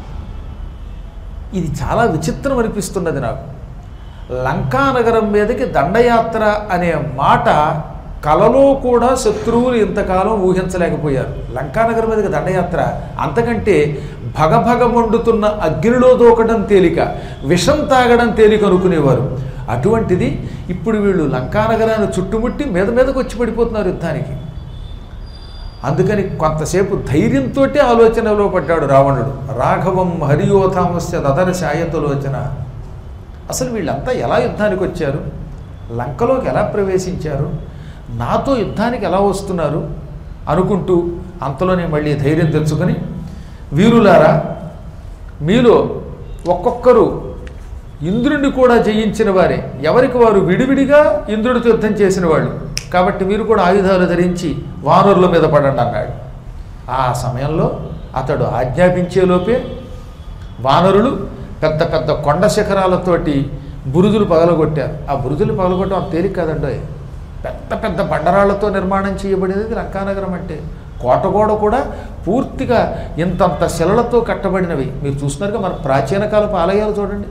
ఇది చాలా విచిత్రం అనిపిస్తున్నది నాకు లంకానగరం మీదకి దండయాత్ర అనే మాట కలలో కూడా శత్రువులు ఇంతకాలం ఊహించలేకపోయారు లంకానగరం మీదకి దండయాత్ర అంతకంటే భగభగ మండుతున్న అగ్నిలో దూకడం తేలిక విషం తాగడం తేలిక అనుకునేవారు అటువంటిది ఇప్పుడు వీళ్ళు లంకానగరాన్ని చుట్టుముట్టి మీద మీదకి వచ్చి పడిపోతున్నారు యుద్ధానికి అందుకని కొంతసేపు ధైర్యంతో ఆలోచనలో పడ్డాడు రావణుడు రాఘవం హరియోధామస్య దదర శాయతలోచన అసలు వీళ్ళంతా ఎలా యుద్ధానికి వచ్చారు లంకలోకి ఎలా ప్రవేశించారు నాతో యుద్ధానికి ఎలా వస్తున్నారు అనుకుంటూ అంతలోనే మళ్ళీ ధైర్యం తెచ్చుకొని వీరులారా మీలో ఒక్కొక్కరు ఇంద్రుడిని కూడా జయించిన వారే ఎవరికి వారు విడివిడిగా ఇంద్రుడితో యుద్ధం చేసిన వాళ్ళు కాబట్టి మీరు కూడా ఆయుధాలు ధరించి వానరుల మీద పడండి అన్నాడు ఆ సమయంలో అతడు ఆజ్ఞాపించేలోపే వానరులు పెద్ద పెద్ద కొండ శిఖరాలతోటి బురుజులు పగలగొట్టారు ఆ బురుజులు పగలగొట్టడం అంత తేలిక కాదండి పెద్ద పెద్ద బండరాళ్లతో నిర్మాణం చేయబడినది లంకానగరం అంటే కోటగోడ కూడా పూర్తిగా ఇంతంత శిలలతో కట్టబడినవి మీరు చూస్తున్నారుగా మన ప్రాచీన కాలపు ఆలయాలు చూడండి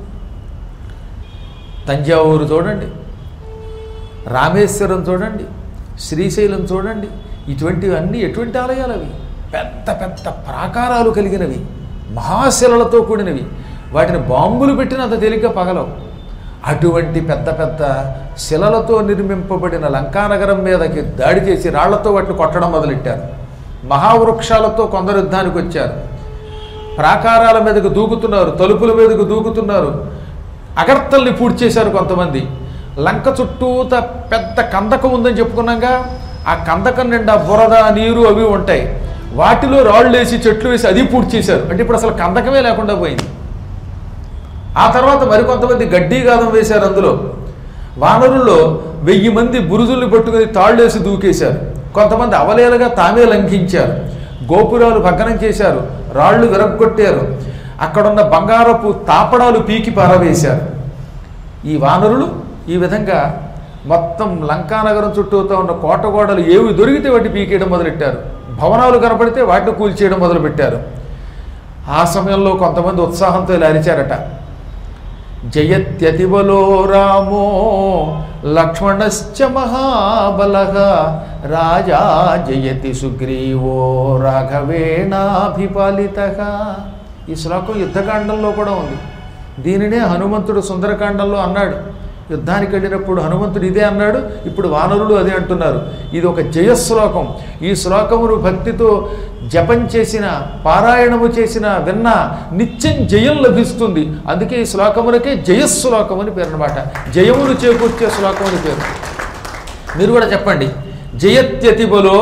తంజావూరు చూడండి రామేశ్వరం చూడండి శ్రీశైలం చూడండి ఇటువంటివన్నీ ఎటువంటి ఆలయాలు అవి పెద్ద పెద్ద ప్రాకారాలు కలిగినవి మహాశిలలతో కూడినవి వాటిని బాంబులు పెట్టినంత తేలిగ్గా పగలవు అటువంటి పెద్ద పెద్ద శిలలతో నిర్మింపబడిన లంకానగరం మీదకి దాడి చేసి రాళ్లతో వాటిని కొట్టడం మొదలెట్టారు మహావృక్షాలతో కొందరు యుద్ధానికి వచ్చారు ప్రాకారాల మీదకు దూకుతున్నారు తలుపుల మీదకు దూకుతున్నారు అగర్తల్ని పూడ్చి చేశారు కొంతమంది లంక చుట్టూత పెద్ద కందకం ఉందని చెప్పుకున్నాగా ఆ కందకం నిండా బురద నీరు అవి ఉంటాయి వాటిలో రాళ్ళు వేసి చెట్లు వేసి అది పూర్తి చేశారు అంటే ఇప్పుడు అసలు కందకమే లేకుండా పోయింది ఆ తర్వాత మరికొంతమంది గడ్డి గాదం వేశారు అందులో వానరుల్లో వెయ్యి మంది బురుజుల్ని పట్టుకుని తాళ్ళేసి దూకేశారు కొంతమంది అవలేలగా తామే లంఘించారు గోపురాలు భగ్నం చేశారు రాళ్ళు విరగొట్టారు అక్కడున్న బంగారపు తాపడాలు పీకి పారవేశారు ఈ వానరులు ఈ విధంగా మొత్తం లంకానగరం చుట్టూతో ఉన్న కోటగోడలు ఏవి దొరికితే వాటి పీకేయడం మొదలెట్టారు భవనాలు కనపడితే వాటిని కూల్చేయడం మొదలుపెట్టారు ఆ సమయంలో కొంతమంది ఉత్సాహంతో ఇలా అరిచారట జయత్యతిబలో రామో లక్ష్మణశ్చ మహాబల రాజా జయతి సుగ్రీవో రాఘవేణాభిపాలిత ఈ శ్లోకం యుద్ధకాండంలో కూడా ఉంది దీనినే హనుమంతుడు సుందరకాండంలో అన్నాడు యుద్ధానికి వెళ్ళినప్పుడు హనుమంతుడు ఇదే అన్నాడు ఇప్పుడు వానరులు అదే అంటున్నారు ఇది ఒక జయశ్లోకం ఈ శ్లోకమును భక్తితో జపం చేసిన పారాయణము చేసిన విన్న నిత్యం జయం లభిస్తుంది అందుకే ఈ శ్లోకమునకే జయశ్లోకం అని పేరు అనమాట జయమును చేకూర్చే శ్లోకం అని పేరు మీరు కూడా చెప్పండి జయత్యతిబలో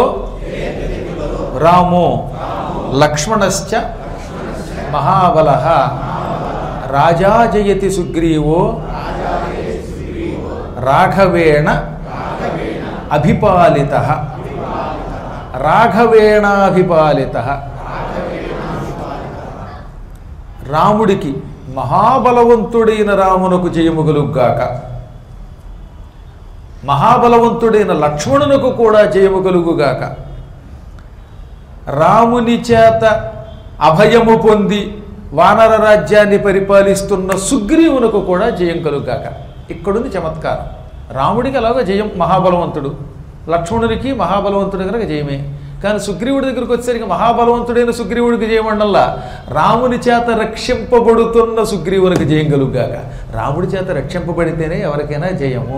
రామో లక్ష్మణశ్చ మహాబల రాజా జయతి సుగ్రీవో రాఘవేణ అభిపాలిత రాఘవేణాభిపాలిత రాముడికి మహాబలవంతుడైన రామునకు జయము కలుగ్గాక మహాబలవంతుడైన లక్ష్మణునకు కూడా జయము కలుగుగాక రాముని చేత అభయము పొంది వానర రాజ్యాన్ని పరిపాలిస్తున్న సుగ్రీవునకు కూడా జయం కలుగాక ఇక్కడుంది చమత్కారం రాముడికి అలాగో జయం మహాబలవంతుడు లక్ష్మణునికి మహాబలవంతుడు కనుక జయమే కానీ సుగ్రీవుడి దగ్గరికి వచ్చేసరికి మహాబలవంతుడైన సుగ్రీవుడికి జయమండల్లా రాముని చేత రక్షింపబడుతున్న సుగ్రీవునికి జయం కలుగాక రాముడి చేత రక్షింపబడితేనే ఎవరికైనా జయము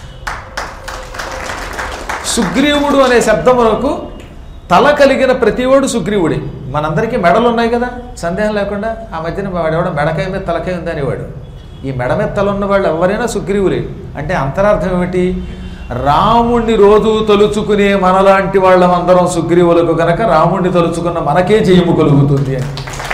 సుగ్రీవుడు అనే శబ్దమునకు తల కలిగిన ప్రతివాడు సుగ్రీవుడే మనందరికీ మెడలు ఉన్నాయి కదా సందేహం లేకుండా ఆ మధ్యన వాడెవడ మెడకాయ మీద తలకాయ ఉంది అనేవాడు ఈ మెడ మీద తల ఉన్న వాళ్ళు ఎవరైనా సుగ్రీవులే అంటే అంతరార్థం ఏమిటి రాముణ్ణి రోజు తలుచుకునే మనలాంటి వాళ్ళమందరం సుగ్రీవులకు గనక రాముణ్ణి తలుచుకున్న మనకే జయము కలుగుతుంది అని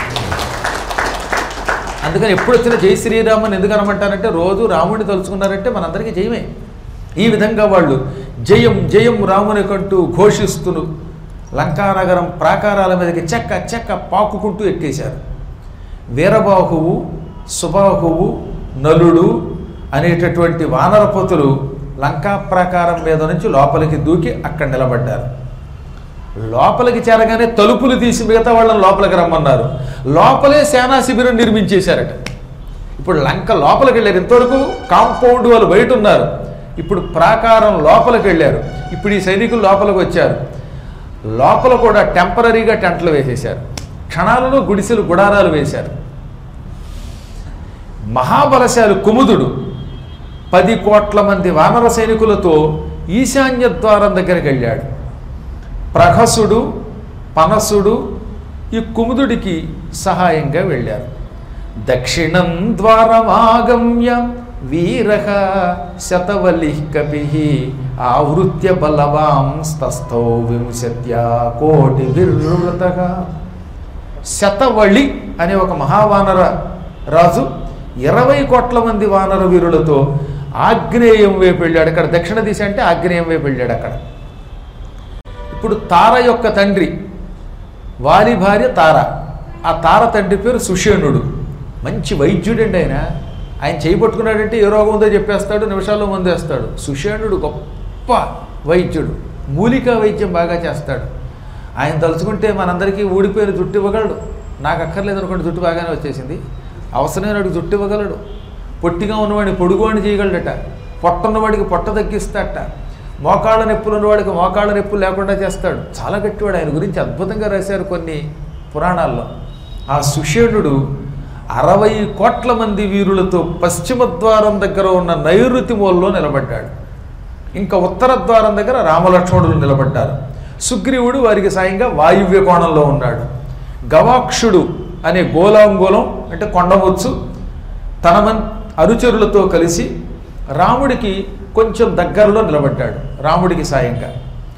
అందుకని ఎప్పుడు వచ్చిన జై శ్రీరామని ఎందుకు అనమంటారంటే రోజు రాముడిని తలుచుకున్నారంటే మనందరికీ జయమే ఈ విధంగా వాళ్ళు జయం జయం రాముని కంటూ ఘోషిస్తును లంకానగరం ప్రాకారాల మీదకి చెక్క చెక్క పాకుకుంటూ ఎక్కేశారు వీరబాహువు సుబాహువు నలుడు అనేటటువంటి వానరపతులు లంకా ప్రాకారం మీద నుంచి లోపలికి దూకి అక్కడ నిలబడ్డారు లోపలికి చేరగానే తలుపులు తీసి మిగతా వాళ్ళని లోపలికి రమ్మన్నారు లోపలే సేనా శిబిరం నిర్మించేశారట ఇప్పుడు లంక లోపలికి వెళ్ళారు ఇంతవరకు కాంపౌండ్ వాళ్ళు బయట ఉన్నారు ఇప్పుడు ప్రాకారం లోపలికి వెళ్ళారు ఇప్పుడు ఈ సైనికులు లోపలికి వచ్చారు లోపల కూడా టెంపరీగా టెంట్లు వేసేశారు క్షణాలలో గుడిసెలు గుడారాలు వేశారు మహాబలశాలు కుముదుడు పది కోట్ల మంది వానర సైనికులతో ఈశాన్య ద్వారం దగ్గరికి వెళ్ళాడు ప్రహసుడు పనసుడు ఈ కుముదుడికి సహాయంగా వెళ్ళారు దక్షిణం ద్వారమాగమ్య వీరః శతవలి కపి ఆవృత్య బలవాంస్తస్థౌ వింశత్యా కోటి విర్వృత శతవళి అనే ఒక మహావానర రాజు ఇరవై కోట్ల మంది వానర వీరులతో ఆగ్నేయం వైపు వెళ్ళాడు అక్కడ దక్షిణ దిశ అంటే ఆగ్నేయం వైపు వెళ్ళాడు అక్కడ ఇప్పుడు తార యొక్క తండ్రి వాలి భార్య తార ఆ తార తండ్రి పేరు సుషేణుడు మంచి వైద్యుడండి ఆయన ఆయన చేయబట్టుకున్నాడంటే ఏ రోగం ఉందో చెప్పేస్తాడు నిమిషాల్లో మందేస్తాడు సుషేణుడు గొప్ప వైద్యుడు మూలికా వైద్యం బాగా చేస్తాడు ఆయన తలుచుకుంటే మనందరికీ ఊడిపోయిన జుట్టు ఇవ్వగలడు నాకు అక్కర్లేదు అనుకోండి జుట్టు బాగానే వచ్చేసింది అవసరమైన వాడికి జుట్టు ఇవ్వగలడు పొట్టిగా ఉన్నవాడిని పొడుగువాడిని చేయగలడట పొట్ట ఉన్నవాడికి పొట్ట తగ్గిస్తాడట మోకాళ్ళ నొప్పులు ఉన్నవాడికి మోకాళ్ళ నొప్పులు లేకుండా చేస్తాడు చాలా గట్టివాడు ఆయన గురించి అద్భుతంగా రాశారు కొన్ని పురాణాల్లో ఆ సుషేణుడు అరవై కోట్ల మంది వీరులతో పశ్చిమ ద్వారం దగ్గర ఉన్న నైరుతి మూలలో నిలబడ్డాడు ఇంకా ఉత్తర ద్వారం దగ్గర రామలక్ష్మణులు నిలబడ్డారు సుగ్రీవుడు వారికి సాయంగా వాయువ్య కోణంలో ఉన్నాడు గవాక్షుడు అనే గోలాంగోలం అంటే కొండవచ్చు తన మన్ అనుచరులతో కలిసి రాముడికి కొంచెం దగ్గరలో నిలబడ్డాడు రాముడికి సాయంగా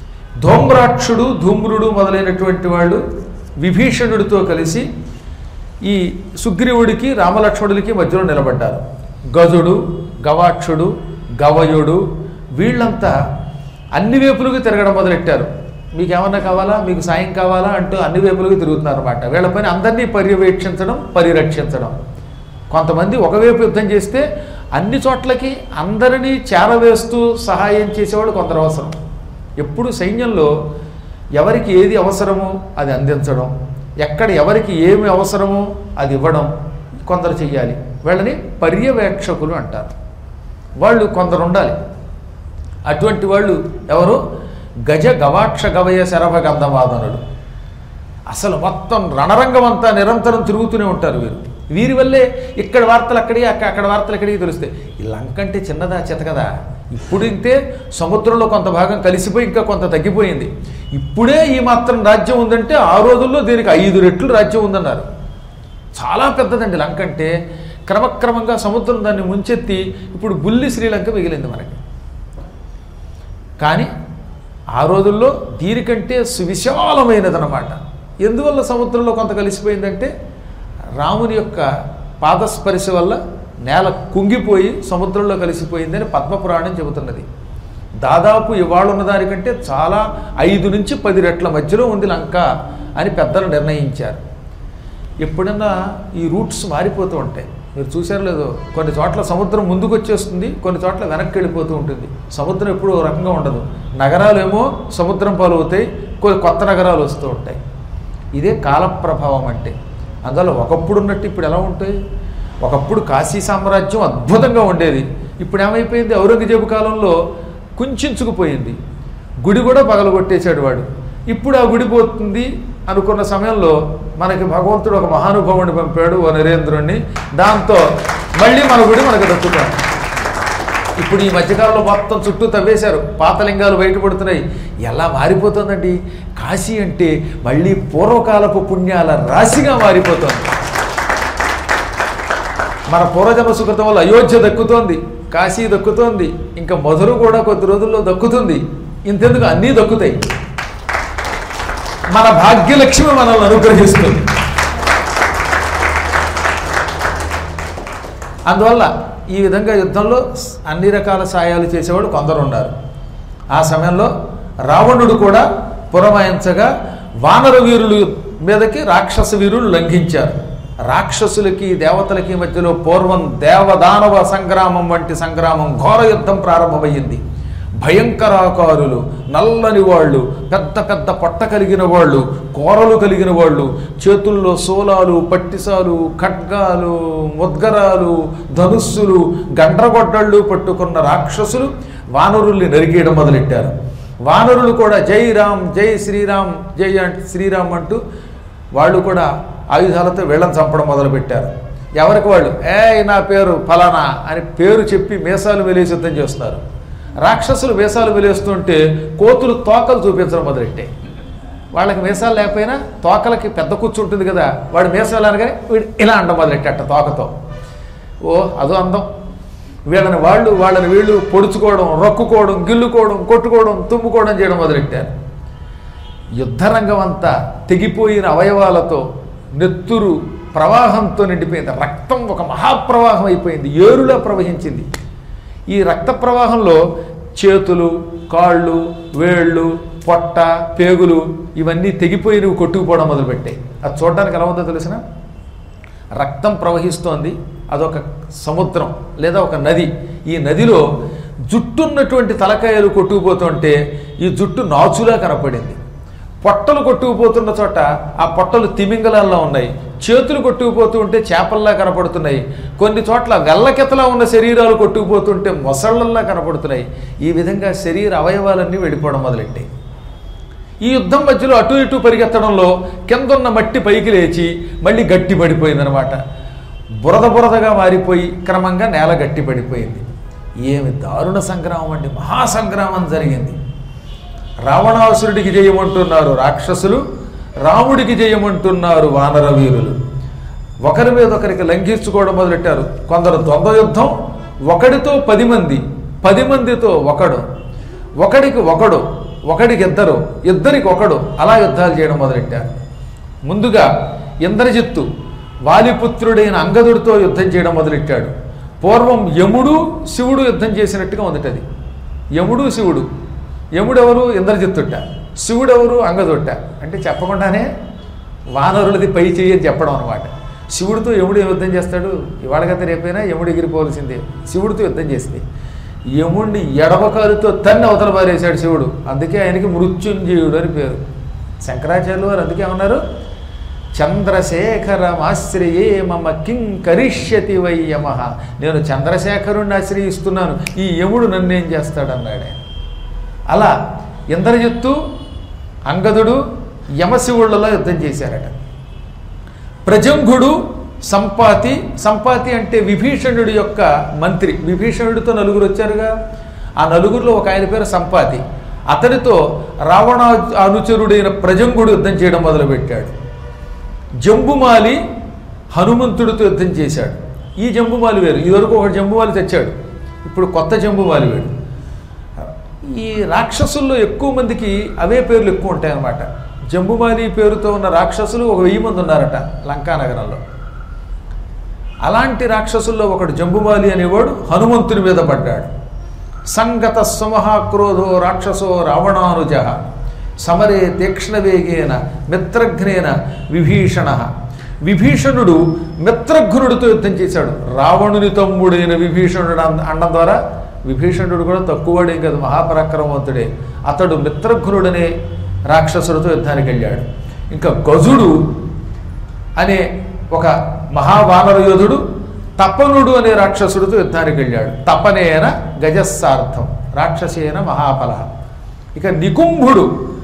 ధూమ్రాక్షుడు ధూమ్రుడు మొదలైనటువంటి వాళ్ళు విభీషణుడితో కలిసి ఈ సుగ్రీవుడికి రామలక్ష్మణుడికి మధ్యలో నిలబడ్డారు గజుడు గవాక్షుడు గవయుడు వీళ్ళంతా అన్ని వైపులకు తిరగడం మొదలెట్టారు మీకు ఏమన్నా కావాలా మీకు సాయం కావాలా అంటూ అన్ని వైపులకు తిరుగుతున్నారు అనమాట వీళ్ళ పని అందరినీ పర్యవేక్షించడం పరిరక్షించడం కొంతమంది ఒకవైపు యుద్ధం చేస్తే అన్ని చోట్లకి అందరినీ చేరవేస్తూ సహాయం చేసేవాళ్ళు కొందరు అవసరం ఎప్పుడు సైన్యంలో ఎవరికి ఏది అవసరమో అది అందించడం ఎక్కడ ఎవరికి ఏమి అవసరమో అది ఇవ్వడం కొందరు చెయ్యాలి వీళ్ళని పర్యవేక్షకులు అంటారు వాళ్ళు కొందరు ఉండాలి అటువంటి వాళ్ళు ఎవరు గజ గవాక్ష గవయ శరభ గంధవాదనుడు అసలు మొత్తం రణరంగం అంతా నిరంతరం తిరుగుతూనే ఉంటారు వీరు వీరి వల్లే ఇక్కడ వార్తలు అక్కడికి అక్క అక్కడ వార్తలు అక్కడికి తెలుస్తాయి ఈ లంక అంటే చిన్నదా చితకదా ఇప్పుడు ఇంతే సముద్రంలో కొంత భాగం కలిసిపోయి ఇంకా కొంత తగ్గిపోయింది ఇప్పుడే ఈ మాత్రం రాజ్యం ఉందంటే ఆ రోజుల్లో దీనికి ఐదు రెట్లు రాజ్యం ఉందన్నారు చాలా పెద్దదండి లంక అంటే క్రమక్రమంగా సముద్రం దాన్ని ముంచెత్తి ఇప్పుడు బుల్లి శ్రీలంక మిగిలింది మనకి కానీ ఆ రోజుల్లో దీనికంటే సువిశాలమైనదనమాట ఎందువల్ల సముద్రంలో కొంత కలిసిపోయిందంటే రాముని యొక్క పాదస్పర్శ వల్ల నేల కుంగిపోయి సముద్రంలో కలిసిపోయిందని పద్మపురాణం చెబుతున్నది దాదాపు ఇవాళ ఉన్న దానికంటే చాలా ఐదు నుంచి పది రెట్ల మధ్యలో ఉంది లంక అని పెద్దలు నిర్ణయించారు ఎప్పుడన్నా ఈ రూట్స్ మారిపోతూ ఉంటాయి మీరు చూసారో లేదో కొన్ని చోట్ల సముద్రం ముందుకు వచ్చేస్తుంది కొన్ని చోట్ల వెనక్కి వెళ్ళిపోతూ ఉంటుంది సముద్రం ఎప్పుడూ ఓ రకంగా ఉండదు నగరాలేమో సముద్రం పాలు అవుతాయి కొన్ని కొత్త నగరాలు వస్తూ ఉంటాయి ఇదే కాల ప్రభావం అంటే అందువల్ల ఒకప్పుడు ఉన్నట్టు ఇప్పుడు ఎలా ఉంటాయి ఒకప్పుడు కాశీ సామ్రాజ్యం అద్భుతంగా ఉండేది ఇప్పుడు ఏమైపోయింది ఔరంగజేబు కాలంలో కుంచుకుపోయింది గుడి కూడా పగలగొట్టేశాడు వాడు ఇప్పుడు ఆ గుడి పోతుంది అనుకున్న సమయంలో మనకి భగవంతుడు ఒక మహానుభావుని పంపాడు ఓ నరేంద్రుణ్ణి దాంతో మళ్ళీ మన గుడి మనకు దక్కుతాం ఇప్పుడు ఈ మధ్యకాలంలో మొత్తం చుట్టూ తవ్వేశారు పాతలింగాలు బయటపడుతున్నాయి ఎలా మారిపోతుందండి కాశీ అంటే మళ్ళీ పూర్వకాలపు పుణ్యాల రాశిగా మారిపోతుంది మన పూర్వజన్మ సుకృతం వల్ల అయోధ్య దక్కుతోంది కాశీ దక్కుతోంది ఇంకా మధుర కూడా కొద్ది రోజుల్లో దక్కుతుంది ఇంతెందుకు అన్నీ దక్కుతాయి మన భాగ్యలక్ష్మి మనల్ని అనుగ్రహిస్తుంది అందువల్ల ఈ విధంగా యుద్ధంలో అన్ని రకాల సాయాలు చేసేవాడు కొందరు ఉన్నారు ఆ సమయంలో రావణుడు కూడా పురమాయించగా వానర వీరులు మీదకి రాక్షస వీరులు లంఘించారు రాక్షసులకి దేవతలకి మధ్యలో పూర్వం దేవదానవ సంగ్రామం వంటి సంగ్రామం ఘోర యుద్ధం ప్రారంభమైంది భయంకరాకారులు నల్లని వాళ్ళు పెద్ద పెద్ద పొట్ట కలిగిన వాళ్ళు కూరలు కలిగిన వాళ్ళు చేతుల్లో సోలాలు పట్టిసాలు ఖడ్గాలు ముద్గరాలు ధనుస్సులు గండ్రగొడ్డళ్ళు పట్టుకున్న రాక్షసులు వానరుల్ని నరికేయడం మొదలెట్టారు వానరులు కూడా జై రామ్ జై శ్రీరామ్ జై అంట శ్రీరామ్ అంటూ వాళ్ళు కూడా ఆయుధాలతో వీళ్ళని చంపడం మొదలుపెట్టారు ఎవరికి వాళ్ళు ఏ నా పేరు ఫలానా అని పేరు చెప్పి మీసాలు వెలేసి యుద్ధం చేస్తున్నారు రాక్షసులు మీసాలు వెలేస్తుంటే కోతులు తోకలు చూపించడం మొదలెట్టాయి వాళ్ళకి మీసాలు లేకపోయినా తోకలకి పెద్ద కూర్చు ఉంటుంది కదా వాడు మీసాలు అనగానే వీడు ఇలా అండం మొదలెట్టట తోకతో ఓ అదో అందం వీళ్ళని వాళ్ళు వాళ్ళని వీళ్ళు పొడుచుకోవడం రొక్కుకోవడం గిల్లుకోవడం కొట్టుకోవడం తుమ్ముకోవడం చేయడం మొదలెట్టారు యుద్ధరంగం అంతా తెగిపోయిన అవయవాలతో నెత్తురు ప్రవాహంతో నిండిపోయింది రక్తం ఒక మహాప్రవాహం అయిపోయింది ఏరులా ప్రవహించింది ఈ రక్త ప్రవాహంలో చేతులు కాళ్ళు వేళ్ళు పొట్ట పేగులు ఇవన్నీ తెగిపోయినవి కొట్టుకుపోవడం మొదలుపెట్టాయి అది చూడడానికి ఎలా ఉందో తెలిసిన రక్తం ప్రవహిస్తోంది అదొక సముద్రం లేదా ఒక నది ఈ నదిలో జుట్టున్నటువంటి తలకాయలు కొట్టుకుపోతుంటే ఈ జుట్టు నాచులా కనపడింది పొట్టలు కొట్టుకుపోతున్న చోట ఆ పొట్టలు తిమింగలాల్లో ఉన్నాయి చేతులు కొట్టుకుపోతూ ఉంటే చేపల్లా కనపడుతున్నాయి కొన్ని చోట్ల వెల్లకెతలా ఉన్న శరీరాలు కొట్టుకుపోతుంటే మొసళ్ళల్లా కనపడుతున్నాయి ఈ విధంగా శరీర అవయవాలన్నీ వెళ్ళిపోవడం మొదలెట్టాయి ఈ యుద్ధం మధ్యలో అటు ఇటు పరిగెత్తడంలో కిందున్న మట్టి పైకి లేచి మళ్ళీ గట్టి పడిపోయిందనమాట బురద బురదగా మారిపోయి క్రమంగా నేల గట్టి పడిపోయింది ఏమి దారుణ సంగ్రామం అండి మహాసంగ్రామం జరిగింది రావణాసురుడికి జయమంటున్నారు రాక్షసులు రాముడికి జయమంటున్నారు వానర వీరులు ఒకరి మీద ఒకరికి లంఘించుకోవడం మొదలెట్టారు కొందరు ద్వంద్వ యుద్ధం ఒకడితో పది మంది పది మందితో ఒకడు ఒకడికి ఒకడు ఒకడికి ఇద్దరు ఇద్దరికి ఒకడు అలా యుద్ధాలు చేయడం మొదలెట్టారు ముందుగా ఇంద్రజిత్తు వాలిపుత్రుడైన అంగదుడితో యుద్ధం చేయడం మొదలెట్టాడు పూర్వం యముడు శివుడు యుద్ధం చేసినట్టుగా ఉందట అది యముడు శివుడు యముడు ఎవరు ఇంద్రజిత్తుట శివుడు ఎవరు అంగదొట్ట అంటే చెప్పకుండానే వానరులది పై చెయ్యి అని చెప్పడం అనమాట శివుడితో యముడు ఏం యుద్ధం చేస్తాడు ఇవాళ గత రేపైనా యముడు ఎగిరిపోవలసిందే శివుడితో యుద్ధం చేస్తే యముడిని ఎడమకాలుతో తన్ని అవతల పారేశాడు శివుడు అందుకే ఆయనకి మృత్యుంజయుడు అని పేరు శంకరాచార్యులు వారు అందుకే ఏమన్నారు చంద్రశేఖరమాశ్రయే మమ కిం కరిష్యతి వై యమః నేను చంద్రశేఖరుణ్ణి ఆశ్రయిస్తున్నాను ఈ యముడు నన్నేం చేస్తాడన్నాడు ఆయన అలా ఇంద్రజిత్తు అంగదుడు యమశివుళ్ళలో యుద్ధం చేశారట ప్రజంగుడు సంపాతి సంపాతి అంటే విభీషణుడి యొక్క మంత్రి విభీషణుడితో నలుగురు వచ్చారుగా ఆ నలుగురిలో ఒక ఆయన పేరు సంపాతి అతడితో రావణ అనుచరుడైన ప్రజంగుడు యుద్ధం చేయడం మొదలుపెట్టాడు జంబుమాలి హనుమంతుడితో యుద్ధం చేశాడు ఈ జంబుమాలి వేరు ఇదివరకు ఒక జంబుమాలి తెచ్చాడు ఇప్పుడు కొత్త జంబుమాలి వేడు ఈ రాక్షసుల్లో ఎక్కువ మందికి అవే పేర్లు ఎక్కువ ఉంటాయన్నమాట జంబుమాలి పేరుతో ఉన్న రాక్షసులు ఒక వెయ్యి మంది ఉన్నారట లంకా నగరంలో అలాంటి రాక్షసుల్లో ఒకడు జంబుమాలి అనేవాడు హనుమంతుని మీద పడ్డాడు సంగత సుమహాక్రోధో రాక్షసో రావణానుజ సమరే తీక్ష్ణవేగేన మిత్రఘ్నేన విభీషణ విభీషణుడు మిత్రఘ్నుడితో యుద్ధం చేశాడు రావణుని తమ్ముడైన విభీషణుడు అన్- అనడం ద్వారా విభీషణుడు కూడా తక్కువడేం కాదు మహాపరాక్రమవంతుడే అతడు మిత్రఘ్నుడనే రాక్షసుడితో యుద్ధానికి వెళ్ళాడు ఇంకా గజుడు అనే ఒక మహావానర యోధుడు తపనుడు అనే రాక్షసుడితో యుద్ధానికి వెళ్ళాడు తపనేన గజస్సార్థం రాక్షసేన మహాఫల ఇక నికుంభుడు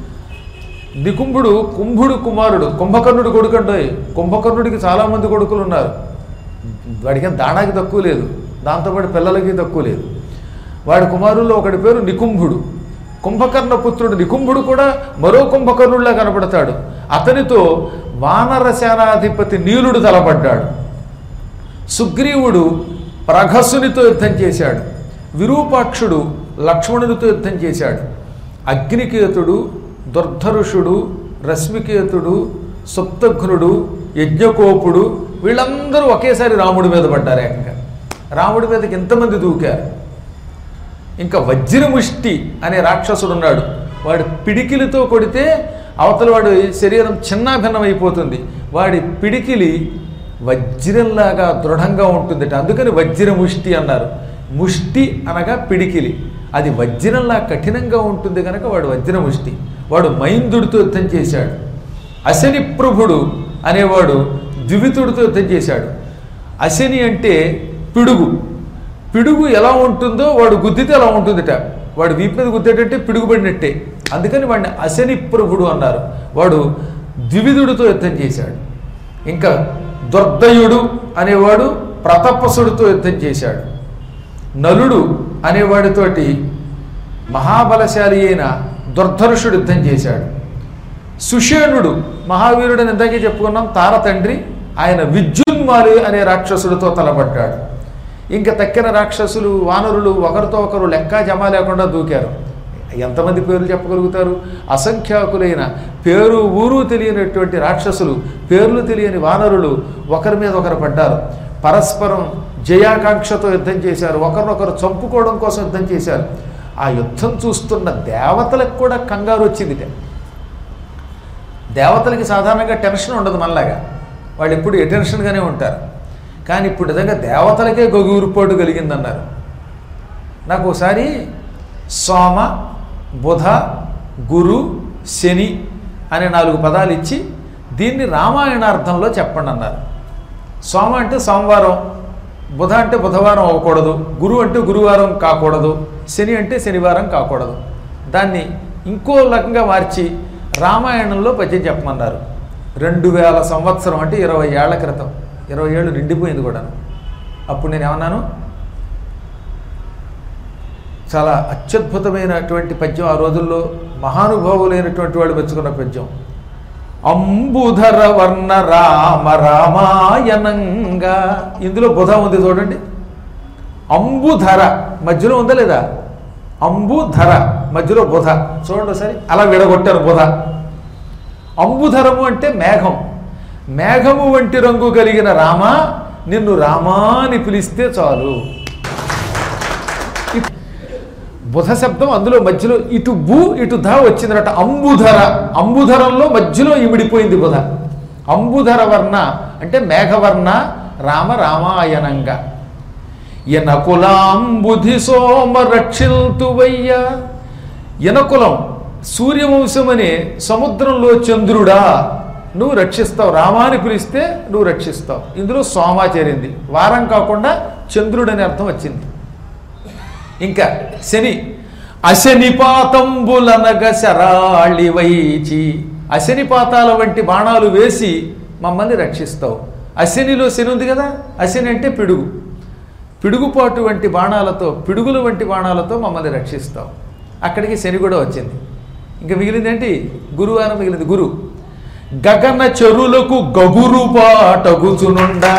నికుంభుడు కుంభుడు కుమారుడు కుంభకర్ణుడు కొడుకండోయ్ కుంభకర్ణుడికి చాలామంది కొడుకులు ఉన్నారు వాడికి ఏం దానాకి తక్కువ లేదు దాంతోపాటు పిల్లలకి తక్కువ లేదు వాడి కుమారుల్లో ఒకడి పేరు నికుంభుడు కుంభకర్ణ పుత్రుడు నికుంభుడు కూడా మరో కుంభకర్ణుడిలా కనపడతాడు అతనితో వానర సేనాధిపతి నీలుడు తలపడ్డాడు సుగ్రీవుడు ప్రఘసునితో యుద్ధం చేశాడు విరూపాక్షుడు లక్ష్మణునితో యుద్ధం చేశాడు అగ్నికేతుడు దుర్ధరుషుడు రశ్మికేతుడు సుప్తఘ్నుడు యజ్ఞకోపుడు వీళ్ళందరూ ఒకేసారి రాముడి మీద పడ్డారు ఏకంగా రాముడి మీదకి ఎంతమంది దూకారు ఇంకా వజ్రముష్టి అనే రాక్షసుడు ఉన్నాడు వాడు పిడికిలితో కొడితే అవతల వాడి శరీరం చిన్నాభిన్నమైపోతుంది వాడి పిడికిలి వజ్రంలాగా దృఢంగా ఉంటుందట అందుకని వజ్రముష్టి అన్నారు ముష్టి అనగా పిడికిలి అది వజ్రంలా కఠినంగా ఉంటుంది కనుక వాడు వజ్రముష్టి వాడు మైందుడితో యుద్ధం చేశాడు అశని ప్రభుడు అనేవాడు ద్వివితుడితో యుద్ధం చేశాడు అశని అంటే పిడుగు పిడుగు ఎలా ఉంటుందో వాడు గుద్దితే అలా ఉంటుందిట వాడు వీపు మీద గుద్దేటంటే పిడుగుపడినట్టే అందుకని వాడిని అశని ప్రభుడు అన్నారు వాడు ద్వివిధుడితో యుద్ధం చేశాడు ఇంకా దుర్దయుడు అనేవాడు ప్రతపసుడితో యుద్ధం చేశాడు నలుడు అనేవాడితోటి మహాబలశాలి అయిన దుర్ధరుషుడు యుద్ధం చేశాడు సుషేణుడు మహావీరుడని ఇందాకే చెప్పుకున్నాం తార తండ్రి ఆయన విద్యున్మాలి అనే రాక్షసుడితో తలపడ్డాడు ఇంకా తక్కిన రాక్షసులు వానరులు ఒకరితో ఒకరు లెక్క జమ లేకుండా దూకారు ఎంతమంది పేర్లు చెప్పగలుగుతారు అసంఖ్యాకులైన పేరు ఊరు తెలియనటువంటి రాక్షసులు పేర్లు తెలియని వానరులు ఒకరి మీద ఒకరు పడ్డారు పరస్పరం జయాకాంక్షతో యుద్ధం చేశారు ఒకరినొకరు చంపుకోవడం కోసం యుద్ధం చేశారు ఆ యుద్ధం చూస్తున్న దేవతలకు కూడా కంగారు వచ్చిందిట దేవతలకి సాధారణంగా టెన్షన్ ఉండదు మనలాగా వాళ్ళు ఎప్పుడు ఎటెన్షన్గానే ఉంటారు కానీ ఇప్పుడు నిజంగా దేవతలకే గొగురుపోటు కలిగిందన్నారు నాకు ఒకసారి సోమ బుధ గురు శని అనే నాలుగు పదాలు ఇచ్చి దీన్ని రామాయణార్థంలో చెప్పండి అన్నారు సోమ అంటే సోమవారం బుధ అంటే బుధవారం అవ్వకూడదు గురు అంటే గురువారం కాకూడదు శని అంటే శనివారం కాకూడదు దాన్ని ఇంకో రకంగా మార్చి రామాయణంలో పద్యం చెప్పమన్నారు రెండు వేల సంవత్సరం అంటే ఇరవై ఏళ్ల క్రితం ఇరవై ఏళ్ళు నిండిపోయింది కూడా అప్పుడు నేను ఏమన్నాను చాలా అత్యద్భుతమైనటువంటి పద్యం ఆ రోజుల్లో మహానుభావులైనటువంటి వాడు మెచ్చుకున్న పద్యం అంబుధర వర్ణ రామ రామాయణంగా ఇందులో బుధ ఉంది చూడండి అంబుధర మధ్యలో ఉందా లేదా అంబుధర మధ్యలో బుధ చూడండి ఒకసారి అలా విడగొట్టారు బుధ అంబుధరము అంటే మేఘం మేఘము వంటి రంగు కలిగిన రామ నిన్ను రామా అని పిలిస్తే చాలు ఇ- బుధ శబ్దం అందులో మధ్యలో ఇటు భూ ఇటు ధ వచ్చిందట అంబుధర అంబుధరంలో మధ్యలో ఇమిడిపోయింది బుధ అంబుధర వర్ణ అంటే మేఘవర్ణ రామ రామాయణంగా ఎనకులాంబుధి సోమ రక్షిల్తువయ్య ఎనకులం సూర్యవంశం అనే సముద్రంలో చంద్రుడా నువ్వు రక్షిస్తావు రామాని పిలిస్తే నువ్వు రక్షిస్తావు ఇందులో సోమ చేరింది వారం కాకుండా చంద్రుడు అనే అర్థం వచ్చింది ఇంకా శని అశనిపాతంబులనగ శరాళి వైచి అశనిపాతాల వంటి బాణాలు వేసి మమ్మల్ని రక్షిస్తావు అశనిలో శని ఉంది కదా అశని అంటే పిడుగు పిడుగుపాటు వంటి బాణాలతో పిడుగుల వంటి బాణాలతో మమ్మల్ని రక్షిస్తావు అక్కడికి శని కూడా వచ్చింది ఇంకా మిగిలింది ఏంటి గురువారం మిగిలింది గురు గగన చెరులకు గగురుపాటగుచునుండా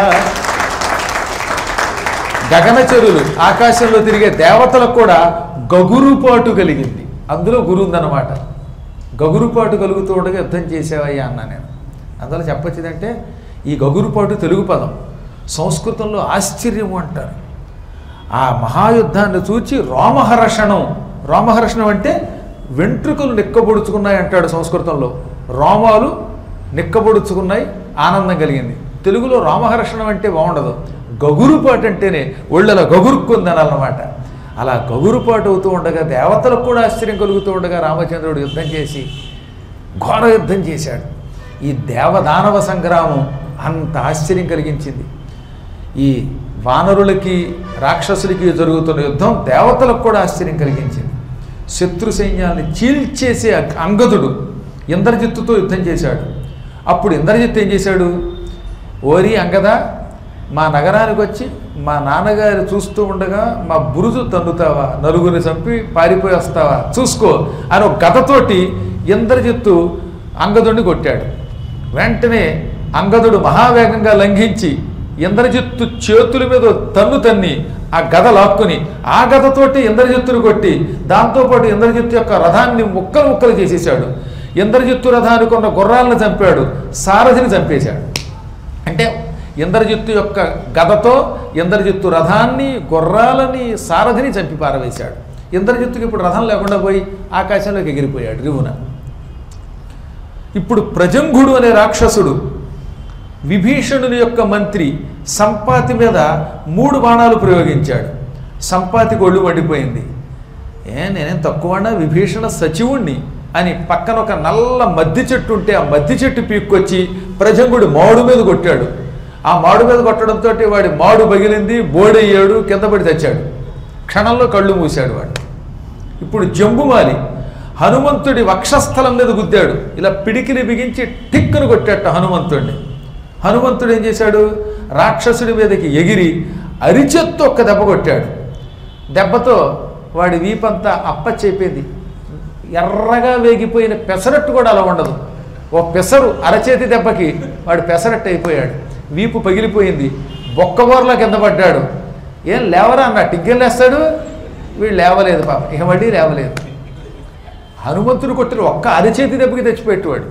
గగనచరులు ఆకాశంలో తిరిగే దేవతలకు కూడా గగురుపాటు కలిగింది అందులో గురు ఉందన్నమాట గగురుపాటు కలుగుతూ ఉండగా యుద్ధం చేసావయ్యా అన్నా నేను అందులో చెప్పొచ్చిందంటే ఈ గగురుపాటు తెలుగు పదం సంస్కృతంలో ఆశ్చర్యము అంటారు ఆ మహాయుద్ధాన్ని చూచి రోమహర్షణం రోమహర్షణం అంటే వెంట్రుకలు నిక్కబొడుచుకున్నాయి అంటాడు సంస్కృతంలో రోమాలు నిక్కబొడుచుకున్నాయి ఆనందం కలిగింది తెలుగులో రామహర్షణం అంటే బాగుండదు గగురుపాటు అంటేనే ఒళ్ళలా గగురుక్కుందనమాట అలా గగురుపాటు అవుతూ ఉండగా దేవతలకు కూడా ఆశ్చర్యం కలుగుతూ ఉండగా రామచంద్రుడు యుద్ధం చేసి ఘోర యుద్ధం చేశాడు ఈ దేవదానవ సంగ్రామం అంత ఆశ్చర్యం కలిగించింది ఈ వానరులకి రాక్షసులకి జరుగుతున్న యుద్ధం దేవతలకు కూడా ఆశ్చర్యం కలిగించింది శత్రు సైన్యాన్ని చీల్చేసే అంగదుడు ఇంద్రజిత్తుతో యుద్ధం చేశాడు అప్పుడు ఇంద్రజిత్తు ఏం చేశాడు ఓరి అంగద మా నగరానికి వచ్చి మా నాన్నగారు చూస్తూ ఉండగా మా బురుజు తన్నుతావా నలుగురిని చంపి పారిపోయి వస్తావా చూసుకో అని ఒక గదతోటి ఇంద్రజిత్తు అంగదుడిని కొట్టాడు వెంటనే అంగదుడు మహావేగంగా లంఘించి ఇంద్రజిత్తు చేతుల మీద తన్ను తన్ని ఆ గద లాక్కుని ఆ గదతోటి ఇంద్రజిత్తును కొట్టి దాంతోపాటు ఇంద్రజిత్తు యొక్క రథాన్ని ముక్కలు ముక్కలు చేసేసాడు ఇంద్రజిత్తు రథానికి ఉన్న గుర్రాలను చంపాడు సారథిని చంపేశాడు అంటే ఇంద్రజిత్తు యొక్క గదతో ఇంద్రజిత్తు రథాన్ని గుర్రాలని సారథిని చంపి పారవేశాడు ఇంద్రజిత్తుకి ఇప్పుడు రథం లేకుండా పోయి ఆకాశంలోకి ఎగిరిపోయాడు రివున ఇప్పుడు ప్రజంగుడు అనే రాక్షసుడు విభీషణుని యొక్క మంత్రి సంపాతి మీద మూడు బాణాలు ప్రయోగించాడు సంపాతి ఒళ్ళు మండిపోయింది ఏ నేనేం తక్కువన్నా విభీషణ సచివుణ్ణి అని పక్కన ఒక నల్ల మద్ది చెట్టు ఉంటే ఆ మద్ది చెట్టు పీక్కొచ్చి ప్రజంగుడు మాడు మీద కొట్టాడు ఆ మాడు మీద కొట్టడంతో వాడి మాడు పగిలింది బోడయ్యాడు కింద పడి తెచ్చాడు క్షణంలో కళ్ళు మూశాడు వాడు ఇప్పుడు జంబుమాలి హనుమంతుడి వక్షస్థలం మీద గుద్దాడు ఇలా పిడికిని బిగించి టిక్కును కొట్టాట హనుమంతుడిని హనుమంతుడు ఏం చేశాడు రాక్షసుడి మీదకి ఎగిరి అరిచెత్తు ఒక్క దెబ్బ కొట్టాడు దెబ్బతో వాడి వీపంతా అప్పచెప్పింది ఎర్రగా వేగిపోయిన పెసరట్టు కూడా అలా ఉండదు ఓ పెసరు అరచేతి దెబ్బకి వాడు పెసరట్టు అయిపోయాడు వీపు పగిలిపోయింది బొక్కబోర్లో కింద పడ్డాడు ఏం లేవరా అన్నట్టు ఇంకేం లేస్తాడు వీడు లేవలేదు పాప ఇక మళ్ళీ లేవలేదు హనుమంతుడు కొట్టిన ఒక్క అరచేతి దెబ్బకి తెచ్చిపెట్టేవాడు